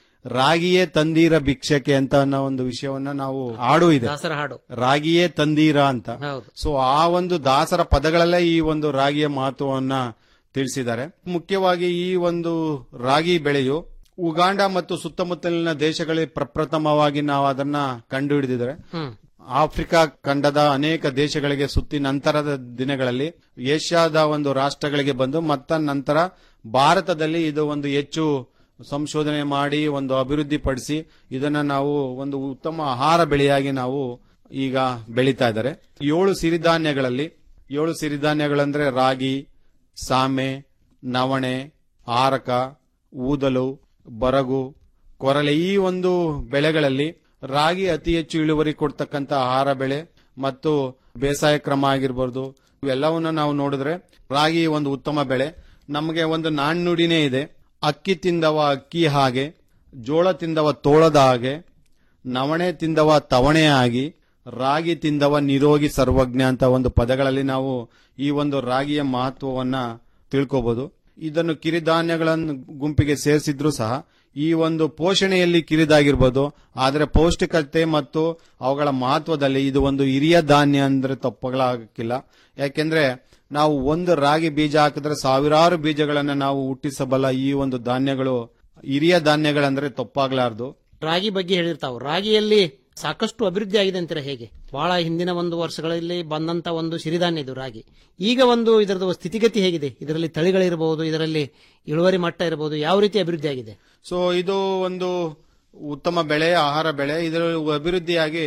ರಾಗಿಯೇ ತಂದೀರ ಭಿಕ್ಷಕ್ಕೆ ಅಂತ ಅನ್ನೋ ಒಂದು ವಿಷಯವನ್ನ ನಾವು ಹಾಡು ಇದೆ ದಾಸರ ಹಾಡು ರಾಗಿಯೇ ತಂದೀರ ಅಂತ ಹೌದು ಸೊ ಆ ಒಂದು ದಾಸರ ಪದಗಳಲ್ಲೇ ಈ ಒಂದು ರಾಗಿಯ ಮಹತ್ವವನ್ನ ತಿಳಿಸಿದ್ದಾರೆ ಮುಖ್ಯವಾಗಿ ಈ ಒಂದು ರಾಗಿ ಬೆಳೆಯು ಉಗಾಂಡ ಮತ್ತು ಸುತ್ತಮುತ್ತಲಿನ ದೇಶಗಳಲ್ಲಿ ಪ್ರಪ್ರಥಮವಾಗಿ ನಾವು ಅದನ್ನ ಕಂಡು ಹಿಡಿದಿದ್ದಾರೆ ಆಫ್ರಿಕಾ ಖಂಡದ ಅನೇಕ ದೇಶಗಳಿಗೆ ಸುತ್ತಿ ನಂತರದ ದಿನಗಳಲ್ಲಿ ಏಷ್ಯಾದ ಒಂದು ರಾಷ್ಟ್ರಗಳಿಗೆ ಬಂದು ಮತ್ತ ನಂತರ ಭಾರತದಲ್ಲಿ ಇದು ಒಂದು ಹೆಚ್ಚು ಸಂಶೋಧನೆ ಮಾಡಿ ಒಂದು ಅಭಿವೃದ್ಧಿ ಪಡಿಸಿ ಇದನ್ನ ನಾವು ಒಂದು ಉತ್ತಮ ಆಹಾರ ಬೆಳೆಯಾಗಿ ನಾವು ಈಗ ಬೆಳೀತಾ ಇದ್ದಾರೆ ಏಳು ಸಿರಿಧಾನ್ಯಗಳಲ್ಲಿ ಏಳು ಸಿರಿಧಾನ್ಯಗಳಂದ್ರೆ ರಾಗಿ ಸಾಮೆ ನವಣೆ ಆರಕ ಊದಲು ಬರಗು ಕೊರಲೆ ಈ ಒಂದು ಬೆಳೆಗಳಲ್ಲಿ ರಾಗಿ ಅತಿ ಹೆಚ್ಚು ಇಳುವರಿ ಕೊಡ್ತಕ್ಕಂತ ಆಹಾರ ಬೆಳೆ ಮತ್ತು ಬೇಸಾಯ ಕ್ರಮ ಆಗಿರ್ಬೋದು ಇವೆಲ್ಲವನ್ನ ನಾವು ನೋಡಿದ್ರೆ ರಾಗಿ ಒಂದು ಉತ್ತಮ ಬೆಳೆ ನಮಗೆ ಒಂದು ನಾಣ್ಣುಡಿನೇ ಇದೆ ಅಕ್ಕಿ ತಿಂದವ ಅಕ್ಕಿ ಹಾಗೆ ಜೋಳ ತಿಂದವ ತೋಳದ ಹಾಗೆ ನವಣೆ ತಿಂದವ ತವಣೆ ಆಗಿ ರಾಗಿ ತಿಂದವ ನಿರೋಗಿ ಸರ್ವಜ್ಞ ಅಂತ ಒಂದು ಪದಗಳಲ್ಲಿ ನಾವು ಈ ಒಂದು ರಾಗಿಯ ಮಹತ್ವವನ್ನ ತಿಳ್ಕೋಬಹುದು ಇದನ್ನು ಕಿರಿಧಾನ್ಯಗಳನ್ನು ಗುಂಪಿಗೆ ಸೇರಿಸಿದ್ರು ಸಹ ಈ ಒಂದು ಪೋಷಣೆಯಲ್ಲಿ ಕಿರಿದಾಗಿರ್ಬೋದು ಆದರೆ ಪೌಷ್ಟಿಕತೆ ಮತ್ತು ಅವುಗಳ ಮಹತ್ವದಲ್ಲಿ ಇದು ಒಂದು ಹಿರಿಯ ಧಾನ್ಯ ಅಂದ್ರೆ ತಪ್ಪುಗಳಾಗಕ್ಕಿಲ್ಲ ಯಾಕೆಂದ್ರೆ ನಾವು ಒಂದು ರಾಗಿ ಬೀಜ ಹಾಕಿದ್ರೆ ಸಾವಿರಾರು ಬೀಜಗಳನ್ನ ನಾವು ಹುಟ್ಟಿಸಬಲ್ಲ ಈ ಒಂದು ಧಾನ್ಯಗಳು ಹಿರಿಯ ಧಾನ್ಯಗಳಂದ್ರೆ ತಪ್ಪಾಗ್ಲಾರ್ದು ರಾಗಿ ಬಗ್ಗೆ ಹೇಳಿರ್ತಾವ ರಾಗಿಯಲ್ಲಿ ಸಾಕಷ್ಟು ಅಭಿವೃದ್ಧಿ ಆಗಿದೆ ಅಂತೀರ ಹೇಗೆ ಬಹಳ ಹಿಂದಿನ ಒಂದು ವರ್ಷಗಳಲ್ಲಿ ಬಂದಂತ ಒಂದು ಸಿರಿಧಾನ್ಯ ಇದು ರಾಗಿ ಈಗ ಒಂದು ಇದರದ ಸ್ಥಿತಿಗತಿ ಹೇಗಿದೆ ಇದರಲ್ಲಿ ತಳಿಗಳಿರಬಹುದು ಇದರಲ್ಲಿ ಇಳುವರಿ ಮಟ್ಟ ಇರಬಹುದು ಯಾವ ರೀತಿ ಅಭಿವೃದ್ಧಿ ಆಗಿದೆ ಸೊ ಇದು ಒಂದು ಉತ್ತಮ ಬೆಳೆ ಆಹಾರ ಬೆಳೆ ಇದರ ಅಭಿವೃದ್ಧಿಯಾಗಿ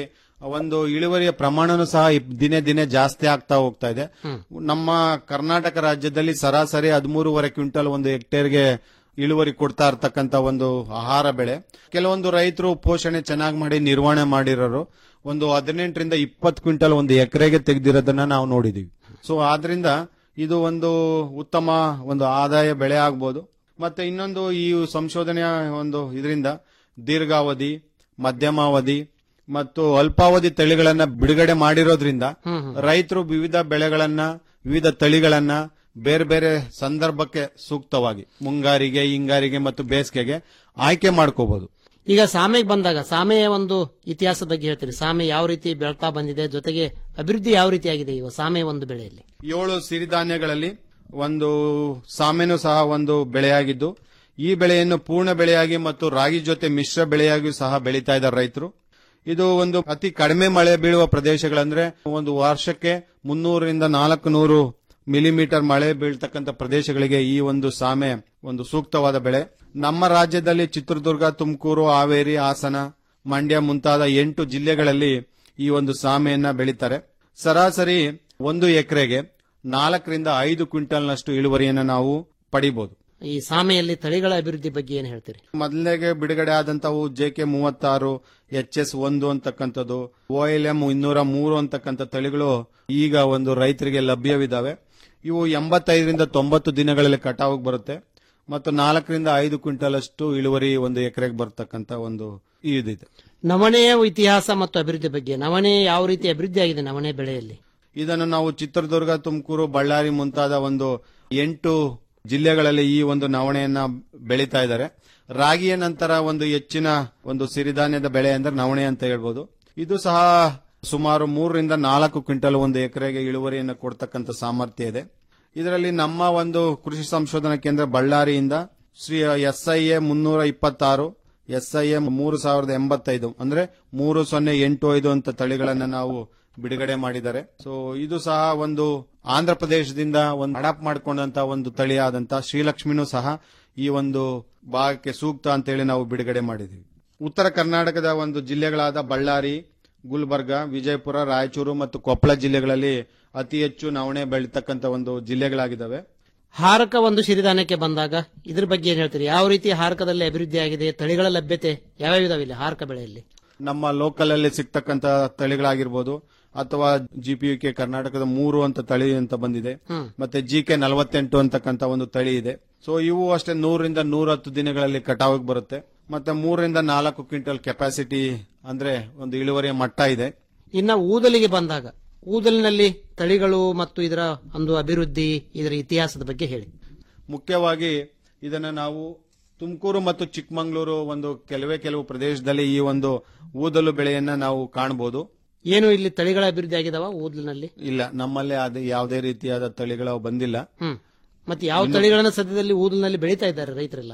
ಒಂದು ಇಳುವರಿಯ ಪ್ರಮಾಣನೂ ಸಹ ಇಪ್- ದಿನೇ ದಿನೇ ಜಾಸ್ತಿ ಆಗ್ತಾ ಹೋಗ್ತಾ ಇದೆ ನಮ್ಮ ಕರ್ನಾಟಕ ರಾಜ್ಯದಲ್ಲಿ ಸರಾಸರಿ ಹದಿಮೂರುವರೆ ಕ್ವಿಂಟಲ್ ಒಂದು ಹೆಕ್ಟೇರ್ಗೆ ಇಳುವರಿ ಕೊಡ್ತಾ ಇರ್ತಕ್ಕಂತ ಒಂದು ಆಹಾರ ಬೆಳೆ ಕೆಲವೊಂದು ರೈತರು ಪೋಷಣೆ ಚೆನ್ನಾಗಿ ಮಾಡಿ ನಿರ್ವಹಣೆ ಮಾಡಿರೋರು ಒಂದು ಹದಿನೆಂಟರಿಂದ ಇಪ್ಪತ್ತು ಕ್ವಿಂಟಲ್ ಒಂದು ಎಕರೆಗೆ ತೆಗೆದಿರೋದನ್ನ ನಾವು ನೋಡಿದೀವಿ ಸೊ ಆದ್ರಿಂದ ಇದು ಒಂದು ಉತ್ತಮ ಒಂದು ಆದಾಯ ಬೆಳೆ ಆಗ್ಬೋದು ಮತ್ತೆ ಇನ್ನೊಂದು ಈ ಸಂಶೋಧನೆಯ ಒಂದು ಇದರಿಂದ ದೀರ್ಘಾವಧಿ ಮಧ್ಯಮಾವಧಿ ಮತ್ತು ಅಲ್ಪಾವಧಿ ತಳಿಗಳನ್ನ ಬಿಡುಗಡೆ ಮಾಡಿರೋದ್ರಿಂದ ರೈತರು ವಿವಿಧ ಬೆಳೆಗಳನ್ನ ವಿವಿಧ ತಳಿಗಳನ್ನ ಬೇರೆ ಬೇರೆ ಸಂದರ್ಭಕ್ಕೆ ಸೂಕ್ತವಾಗಿ ಮುಂಗಾರಿಗೆ ಹಿಂಗಾರಿಗೆ ಮತ್ತು ಬೇಸಿಗೆಗೆ ಆಯ್ಕೆ ಮಾಡ್ಕೋಬಹುದು ಈಗ ಸಾಮೆಗೆ ಬಂದಾಗ ಸಾಮೆಯ ಒಂದು ಇತಿಹಾಸದ ಬಗ್ಗೆ ಹೇಳ್ತೀರಿ ಸಾಮೆ ಯಾವ ರೀತಿ ಬೆಳ್ತಾ ಬಂದಿದೆ ಜೊತೆಗೆ ಅಭಿವೃದ್ಧಿ ಯಾವ ರೀತಿ ಆಗಿದೆ ಇವ ಸಾಮೆ ಒಂದು ಬೆಳೆಯಲ್ಲಿ ಏಳು ಸಿರಿಧಾನ್ಯಗಳಲ್ಲಿ ಒಂದು ಸಾಮೆನೂ ಸಹ ಒಂದು ಬೆಳೆಯಾಗಿದ್ದು ಈ ಬೆಳೆಯನ್ನು ಪೂರ್ಣ ಬೆಳೆಯಾಗಿ ಮತ್ತು ರಾಗಿ ಜೊತೆ ಮಿಶ್ರ ಬೆಳೆಯಾಗಿ ಸಹ ಬೆಳೀತಾ ಇದ್ದಾರೆ ರೈತರು ಇದು ಒಂದು ಅತಿ ಕಡಿಮೆ ಮಳೆ ಬೀಳುವ ಪ್ರದೇಶಗಳಂದ್ರೆ ಒಂದು ವರ್ಷಕ್ಕೆ ಮುನ್ನೂರರಿಂದ ನಾಲ್ಕು ನೂರು ಮಿಲಿಮೀಟರ್ ಮಳೆ ಬೀಳ್ತಕ್ಕಂಥ ಪ್ರದೇಶಗಳಿಗೆ ಈ ಒಂದು ಸಾಮೆ ಒಂದು ಸೂಕ್ತವಾದ ಬೆಳೆ ನಮ್ಮ ರಾಜ್ಯದಲ್ಲಿ ಚಿತ್ರದುರ್ಗ ತುಮಕೂರು ಹಾವೇರಿ ಹಾಸನ ಮಂಡ್ಯ ಮುಂತಾದ ಎಂಟು ಜಿಲ್ಲೆಗಳಲ್ಲಿ ಈ ಒಂದು ಸಾಮೆಯನ್ನ ಬೆಳೀತಾರೆ ಸರಾಸರಿ ಒಂದು ಎಕರೆಗೆ ನಾಲ್ಕರಿಂದ ಐದು ಕ್ವಿಂಟಲ್ನಷ್ಟು ಇಳುವರಿಯನ್ನು ನಾವು ಪಡಿಬಹುದು ಈ ಸಾಮೆಯಲ್ಲಿ ತಳಿಗಳ ಅಭಿವೃದ್ಧಿ ಬಗ್ಗೆ ಏನ್ ಹೇಳ್ತೀರಿ ಮೊದಲಿಗೆ ಬಿಡುಗಡೆ ಆದಂತವು ಜೆ ಕೆ ಮೂವತ್ತಾರು ಎಚ್ ಎಸ್ ಒಂದು ಅಂತಕ್ಕಂಥದ್ದು ಓ ಎಲ್ ಎಂ ಇನ್ನೂರ ಮೂರು ಅಂತಕ್ಕಂಥ ತಳಿಗಳು ಈಗ ಒಂದು ರೈತರಿಗೆ ಲಭ್ಯವಿದ್ದಾವೆ ಇವು ಎಂಬತ್ತೈದರಿಂದ ತೊಂಬತ್ತು ದಿನಗಳಲ್ಲಿ ಕಟಾವಿಗೆ ಬರುತ್ತೆ ಮತ್ತು ನಾಲ್ಕರಿಂದ ಐದು ಕ್ವಿಂಟಲ್ ಅಷ್ಟು ಇಳುವರಿ ಒಂದು ಎಕರೆಗೆ ಬರ್ತಕ್ಕಂಥ ಒಂದು ಇದಿದೆ ನವಣೆಯ ಇತಿಹಾಸ ಮತ್ತು ಅಭಿವೃದ್ಧಿ ಬಗ್ಗೆ ನವಣೆ ಯಾವ ರೀತಿ ಅಭಿವೃದ್ಧಿ ಆಗಿದೆ ನವಣೆ ಬೆಳೆಯಲ್ಲಿ ಇದನ್ನು ನಾವು ಚಿತ್ರದುರ್ಗ ತುಮಕೂರು ಬಳ್ಳಾರಿ ಮುಂತಾದ ಒಂದು ಎಂಟು ಜಿಲ್ಲೆಗಳಲ್ಲಿ ಈ ಒಂದು ನವಣೆಯನ್ನ ಬೆಳೀತಾ ಇದ್ದಾರೆ ರಾಗಿಯ ನಂತರ ಒಂದು ಹೆಚ್ಚಿನ ಒಂದು ಸಿರಿಧಾನ್ಯದ ಬೆಳೆ ಅಂದ್ರೆ ನವಣೆ ಅಂತ ಹೇಳ್ಬೋದು ಇದು ಸಹ ಸುಮಾರು ಮೂರರಿಂದ ನಾಲ್ಕು ಕ್ವಿಂಟಲ್ ಒಂದು ಎಕರೆಗೆ ಇಳುವರಿಯನ್ನು ಕೊಡ್ತಕ್ಕಂಥ ಸಾಮರ್ಥ್ಯ ಇದೆ ಇದರಲ್ಲಿ ನಮ್ಮ ಒಂದು ಕೃಷಿ ಸಂಶೋಧನಾ ಕೇಂದ್ರ ಬಳ್ಳಾರಿಯಿಂದ ಶ್ರೀ ಎಸ್ ಐ ಎ ಮುನ್ನೂರ ಇಪ್ಪತ್ತಾರು ಎಸ್ ಐ ಎ ಮೂರು ಸಾವಿರದ ಎಂಬತ್ತೈದು ಅಂದ್ರೆ ಮೂರು ಸೊನ್ನೆ ಎಂಟು ಐದು ಅಂತ ತಳಿಗಳನ್ನ ನಾವು ಬಿಡುಗಡೆ ಮಾಡಿದ್ದಾರೆ ಸೊ ಇದು ಸಹ ಒಂದು ಆಂಧ್ರ ಪ್ರದೇಶದಿಂದ ಒಂದು ಅಡಾಪ್ಟ್ ಮಾಡಿಕೊಂಡಂತ ಒಂದು ತಳಿ ಆದಂತ ಶ್ರೀಲಕ್ಷ್ಮಿನೂ ಸಹ ಈ ಒಂದು ಭಾಗಕ್ಕೆ ಸೂಕ್ತ ಅಂತೇಳಿ ನಾವು ಬಿಡುಗಡೆ ಮಾಡಿದ್ವಿ ಉತ್ತರ ಕರ್ನಾಟಕದ ಒಂದು ಜಿಲ್ಲೆಗಳಾದ ಬಳ್ಳಾರಿ ಗುಲ್ಬರ್ಗ ವಿಜಯಪುರ ರಾಯಚೂರು ಮತ್ತು ಕೊಪ್ಪಳ ಜಿಲ್ಲೆಗಳಲ್ಲಿ ಅತಿ ಹೆಚ್ಚು ನವಣೆ ಬೆಳೀತಕ್ಕಂತ ಒಂದು ಜಿಲ್ಲೆಗಳಾಗಿದ್ದಾವೆ ಹಾರಕ ಒಂದು ಸಿರಿಧಾನ್ಯಕ್ಕೆ ಬಂದಾಗ ಇದ್ರ ಬಗ್ಗೆ ಏನ್ ಹೇಳ್ತೀರಿ ಯಾವ ರೀತಿ ಹಾರಕದಲ್ಲಿ ಅಭಿವೃದ್ಧಿ ಆಗಿದೆ ತಳಿಗಳ ಲಭ್ಯತೆ ಯಾವ್ಯಾವ ಇದಾವೆ ಇಲ್ಲಿ ಹಾರಕ ಬೆಳೆಯಲ್ಲಿ ನಮ್ಮ ಲೋಕಲ್ ಅಲ್ಲಿ ಸಿಗ್ತಕ್ಕಂತ ತಳಿಗಳಾಗಿರ್ಬೋದು ಅಥವಾ ಜಿಪಿಯುಕೆ ಕರ್ನಾಟಕದ ಮೂರು ಅಂತ ತಳಿ ಅಂತ ಬಂದಿದೆ ಹ್ಮ್. ಮತ್ತೆ ಜಿ ಕೆ ನಲವತ್ತೆಂಟು ಅಂತಕ್ಕಂತ ಒಂದು ತಳಿ ಇದೆ ಸೊ ಇವು ಅಷ್ಟೇ ನೂರರಿಂದ ನೂರ ಹತ್ತು ದಿನಗಳಲ್ಲಿ ಕಟಾವಿಗೆ ಬರುತ್ತೆ ಮತ್ತೆ ಮೂರರಿಂದ ನಾಲ್ಕು ಕ್ವಿಂಟಲ್ ಕೆಪಾಸಿಟಿ ಅಂದ್ರೆ ಒಂದು ಇಳುವರಿಯ ಮಟ್ಟ ಇದೆ ಇನ್ನ ಊದಲಿಗೆ ಬಂದಾಗ ಊದಲಿನಲ್ಲಿ ತಳಿಗಳು ಮತ್ತು ಇದರ ಒಂದು ಅಭಿವೃದ್ಧಿ ಇದರ ಇತಿಹಾಸದ ಬಗ್ಗೆ ಹೇಳಿ ಮುಖ್ಯವಾಗಿ ಇದನ್ನ ನಾವು ತುಮಕೂರು ಮತ್ತು ಚಿಕ್ಕಮಗಳೂರು ಒಂದು ಕೆಲವೇ ಕೆಲವು ಪ್ರದೇಶದಲ್ಲಿ ಈ ಒಂದು ಊದಲು ಬೆಳೆಯನ್ನ ನಾವು ಕಾಣಬಹುದು ಏನು ಇಲ್ಲಿ ತಳಿಗಳ ಅಭಿವೃದ್ಧಿ ಆಗಿದಾವ ಊದಲಿನಲ್ಲಿ ಇಲ್ಲ ನಮ್ಮಲ್ಲಿ ಅದು ಯಾವುದೇ ರೀತಿಯಾದ ತಳಿಗಳು ಬಂದಿಲ್ಲ ಹ್ಮ್ ಮತ್ತೆ ಯಾವ ಇನ್ನು- ತಳಿಗಳನ್ನ ಸದ್ಯದಲ್ಲಿ ಊದಲಿನಲ್ಲಿ ಬೆಳೀತಾ ಇದ್ದಾರೆ ರೈತರೆಲ್ಲ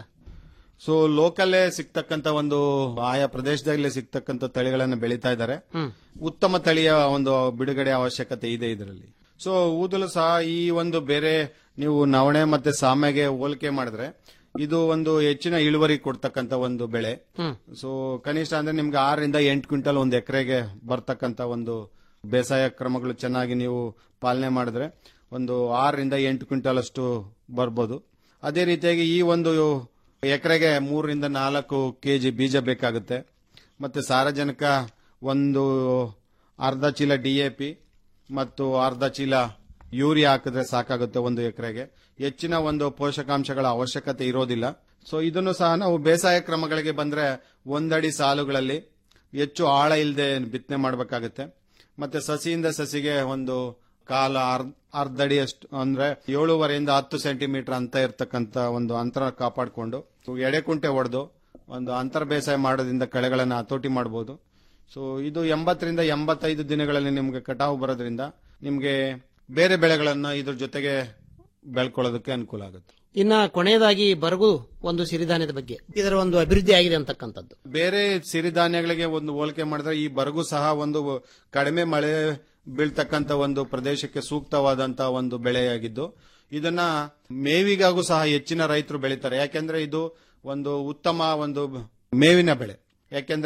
ಸೊ ಲೋಕಲ್ಲೇ ಸಿಗ್ತಕ್ಕಂತ ಒಂದು ಆಯಾ ಪ್ರದೇಶದಲ್ಲೇ ಸಿಗ್ತಕ್ಕಂತ ತಳಿಗಳನ್ನ ಬೆಳೀತಾ ಇದ್ದಾರೆ ಹ್ಮ್. ಉತ್ತಮ ತಳಿಯ ಒಂದು ಬಿಡುಗಡೆ ಅವಶ್ಯಕತೆ ಇದೆ ಇದರಲ್ಲಿ ಸೊ ಊದಲು ಸಹ ಈ ಒಂದು ಬೇರೆ ನೀವು ನವಣೆ ಮತ್ತೆ ಸಾಮೆಗೆ ಹೋಲಿಕೆ ಮಾಡಿದ್ರೆ ಇದು ಒಂದು ಹೆಚ್ಚಿನ ಇಳುವರಿ ಕೊಡ್ತಕ್ಕಂತ ಒಂದು ಬೆಳೆ ಹ್ಮ್. ಸೊ ಕನಿಷ್ಠ ಅಂದ್ರೆ ನಿಮ್ಗೆ ಆರರಿಂದ ಎಂಟು ಕ್ವಿಂಟಲ್ ಒಂದು ಎಕರೆಗೆ ಬರ್ತಕ್ಕಂತ ಒಂದು ಬೇಸಾಯ ಕ್ರಮಗಳು ಚೆನ್ನಾಗಿ ನೀವು ಪಾಲನೆ ಮಾಡಿದ್ರೆ ಒಂದು ಆರರಿಂದ ಎಂಟು ಕ್ವಿಂಟಲ್ ಅಷ್ಟು ಬರ್ಬೋದು ಅದೇ ರೀತಿಯಾಗಿ ಈ ಒಂದು ಎಕರೆಗೆ ಮೂರರಿಂದ ನಾಲ್ಕು ಕೆಜಿ ಬೀಜ ಬೇಕಾಗುತ್ತೆ ಮತ್ತೆ ಸಾರಜನಕ ಒಂದು ಅರ್ಧ ಚೀಲ ಡಿಎಪಿ ಮತ್ತು ಅರ್ಧ ಚೀಲ ಯೂರಿಯಾ ಹಾಕಿದ್ರೆ ಸಾಕಾಗುತ್ತೆ ಒಂದು ಎಕರೆಗೆ ಹೆಚ್ಚಿನ ಒಂದು ಪೋಷಕಾಂಶಗಳ ಅವಶ್ಯಕತೆ ಇರೋದಿಲ್ಲ ಸೊ ಇದನ್ನು ಸಹ ನಾವು ಬೇಸಾಯ ಕ್ರಮಗಳಿಗೆ ಬಂದ್ರೆ ಒಂದಡಿ ಸಾಲುಗಳಲ್ಲಿ ಹೆಚ್ಚು ಆಳ ಇಲ್ಲದೆ ಬಿತ್ತನೆ ಮಾಡಬೇಕಾಗುತ್ತೆ ಮತ್ತೆ ಸಸಿಯಿಂದ ಸಸಿಗೆ ಒಂದು ಕಾಲ ಅರ್ಧ ಅರ್ಧಡಿ ಅಷ್ಟು ಅಂದ್ರೆ ಏಳೂವರೆಯಿಂದ ಹತ್ತು ಸೆಂಟಿಮೀಟರ್ ಅಂತ ಇರ್ತಕ್ಕಂತ ಒಂದು ಅಂತರ ಕಾಪಾಡಿಕೊಂಡು ಎಡೆಕುಂಟೆ ಹೊಡೆದು ಒಂದು ಅಂತರ ಬೇಸಾಯ ಮಾಡೋದ್ರಿಂದ ಕಳೆಗಳನ್ನ ಹತೋಟಿ ಮಾಡಬಹುದು ಸೊ ಇದು ಎಂಬತ್ತರಿಂದ ಎಂಬತ್ತೈದು ದಿನಗಳಲ್ಲಿ ನಿಮ್ಗೆ ಕಟಾವು ಬರೋದ್ರಿಂದ ನಿಮ್ಗೆ ಬೇರೆ ಬೆಳೆಗಳನ್ನ ಇದ್ರ ಜೊತೆಗೆ ಬೆಳ್ಕೊಳ್ಳೋದಕ್ಕೆ ಅನುಕೂಲ ಆಗುತ್ತೆ ಇನ್ನ ಕೊನೆಯದಾಗಿ ಬರಗು ಒಂದು ಸಿರಿಧಾನ್ಯದ ಬಗ್ಗೆ ಇದರ ಒಂದು ಅಭಿವೃದ್ಧಿ ಆಗಿದೆ ಅಂತಕ್ಕಂಥದ್ದು ಬೇರೆ ಸಿರಿಧಾನ್ಯಗಳಿಗೆ ಒಂದು ಹೋಲಿಕೆ ಮಾಡಿದ್ರೆ ಈ ಬರಗು ಸಹ ಒಂದು ಕಡಿಮೆ ಮಳೆ ಬೀಳ್ತಕ್ಕಂತ ಒಂದು ಪ್ರದೇಶಕ್ಕೆ ಸೂಕ್ತವಾದಂತ ಒಂದು ಬೆಳೆಯಾಗಿದ್ದು ಇದನ್ನ ಮೇವಿಗಾಗೂ ಸಹ ಹೆಚ್ಚಿನ ರೈತರು ಬೆಳೀತಾರೆ ಯಾಕೆಂದ್ರೆ ಇದು ಒಂದು ಉತ್ತಮ ಒಂದು ಮೇವಿನ ಬೆಳೆ ಯಾಕೆಂದ್ರೆ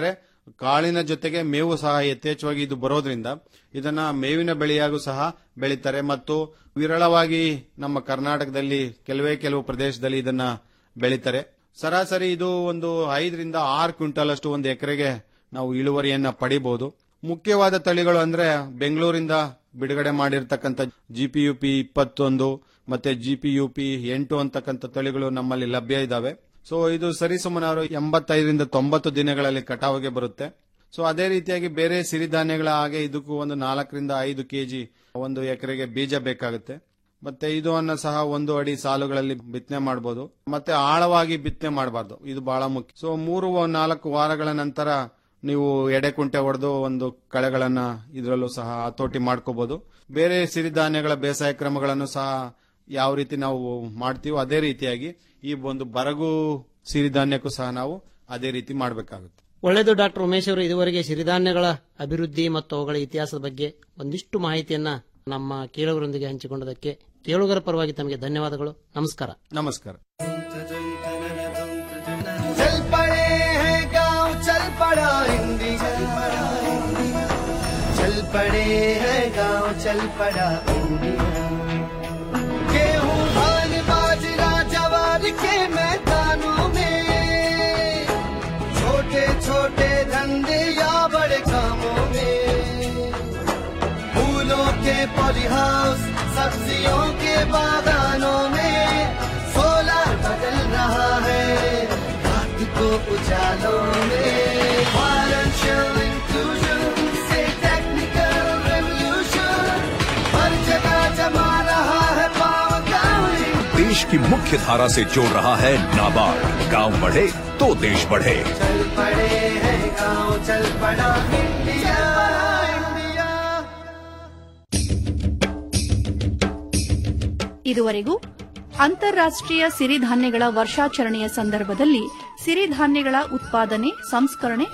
ಕಾಳಿನ ಜೊತೆಗೆ ಮೇವು ಸಹ ಯಥೇಚ್ಛವಾಗಿ ಇದು ಬರೋದ್ರಿಂದ ಇದನ್ನ ಮೇವಿನ ಬೆಳೆಯಾಗೂ ಸಹ ಬೆಳೀತಾರೆ ಮತ್ತು ವಿರಳವಾಗಿ ನಮ್ಮ ಕರ್ನಾಟಕದಲ್ಲಿ ಕೆಲವೇ ಕೆಲವು ಪ್ರದೇಶದಲ್ಲಿ ಇದನ್ನ ಬೆಳೀತಾರೆ ಸರಾಸರಿ ಇದು ಒಂದು ಐದರಿಂದ ಆರು ಕ್ವಿಂಟಲ್ ಅಷ್ಟು ಒಂದು ಎಕರೆಗೆ ನಾವು ಇಳುವರಿಯನ್ನ ಪಡಿಬಹುದು ಮುಖ್ಯವಾದ ತಳಿಗಳು ಅಂದ್ರೆ ಬೆಂಗಳೂರಿಂದ ಬಿಡುಗಡೆ ಮಾಡಿರ್ತಕ್ಕಂಥ ಜಿಪಿಯುಪಿ ಇಪ್ಪತ್ತೊಂದು ಮತ್ತೆ ಜಿಪಿಯುಪಿ ಎಂಟು ಅಂತಕ್ಕಂಥ ತಳಿಗಳು ನಮ್ಮಲ್ಲಿ ಲಭ್ಯ ಇದಾವೆ ಸೊ ಇದು ಸರಿಸುಮಾರು ಎಂಬತ್ತೈದರಿಂದ ತೊಂಬತ್ತು ದಿನಗಳಲ್ಲಿ ಕಟಾವಿಗೆ ಬರುತ್ತೆ ಸೊ ಅದೇ ರೀತಿಯಾಗಿ ಬೇರೆ ಸಿರಿಧಾನ್ಯಗಳ ಹಾಗೆ ಇದಕ್ಕೂ ಒಂದು ನಾಲ್ಕರಿಂದ ಐದು ಕೆಜಿ ಒಂದು ಎಕರೆಗೆ ಬೀಜ ಬೇಕಾಗುತ್ತೆ ಮತ್ತೆ ಇದನ್ನ ಸಹ ಒಂದು ಅಡಿ ಸಾಲುಗಳಲ್ಲಿ ಬಿತ್ತನೆ ಮಾಡಬಹುದು ಮತ್ತೆ ಆಳವಾಗಿ ಬಿತ್ತನೆ ಮಾಡಬಾರ್ದು ಇದು ಬಹಳ ಮುಖ್ಯ ಸೊ ಮೂರು ನಾಲ್ಕು ವಾರಗಳ ನಂತರ ನೀವು ಎಡೆಕುಂಟೆ ಹೊಡೆದು ಒಂದು ಕಳೆಗಳನ್ನ ಇದರಲ್ಲೂ ಸಹ ಹತೋಟಿ ಮಾಡ್ಕೋಬಹುದು ಬೇರೆ ಸಿರಿಧಾನ್ಯಗಳ ಬೇಸಾಯ ಕ್ರಮಗಳನ್ನು ಸಹ ಯಾವ ರೀತಿ ನಾವು ಮಾಡ್ತೀವೋ ಅದೇ ರೀತಿಯಾಗಿ ಈ ಒಂದು ಬರಗು ಸಿರಿಧಾನ್ಯಕ್ಕೂ ಸಹ ನಾವು ಅದೇ ರೀತಿ ಮಾಡಬೇಕಾಗುತ್ತೆ ಒಳ್ಳೆಯದು ಡಾಕ್ಟರ್ ಉಮೇಶ್ ಅವರು ಇದುವರೆಗೆ ಸಿರಿಧಾನ್ಯಗಳ ಅಭಿವೃದ್ಧಿ ಮತ್ತು ಅವುಗಳ ಇತಿಹಾಸದ ಬಗ್ಗೆ ಒಂದಿಷ್ಟು ಮಾಹಿತಿಯನ್ನ ನಮ್ಮ ಕೇಳುಗರೊಂದಿಗೆ ಹಂಚಿಕೊಂಡದಕ್ಕೆ ಕೇಳುಗರ ಪರವಾಗಿ ತಮಗೆ ಧನ್ಯವಾದಗಳು ನಮಸ್ಕಾರ ನಮಸ್ಕಾರ चल पड़े हैं गांव चल पड़ा हिंदी चल पड़ा हिंदी चल पड़े हैं गांव चल पड़ा इंडिया गेहूं धान बाजरा जवार के मैदानों में छोटे छोटे धंधे या बड़े कामों में फूलों के पॉली हाउस सब्जियों के बागानों में सोलर बदल रहा है रात को उजालों में फाइनेंशियल इंक्लूजन से टेक्निकल रेवोल्यूशन हर जगह जमा रहा है पावर गाँव देश की मुख्य धारा से जोड़ रहा है नाबार्ड गांव बढ़े तो देश बढ़े चल पड़े हैं गाँव चल पड़ा इंडिया इंडिया ಇದುವರೆಗೂ ಅಂತಾರಾಷ್ಟ್ರೀಯ ಸಿರಿಧಾನ್ಯಗಳ ವರ್ಷಾಚರಣೆಯ ಸಂದರ್ಭದಲ್ಲಿ ಸಿರಿಧಾನ್ಯಗಳ ಉತ್ಪಾದನೆ ಸಂಸ್ಕರಣೆ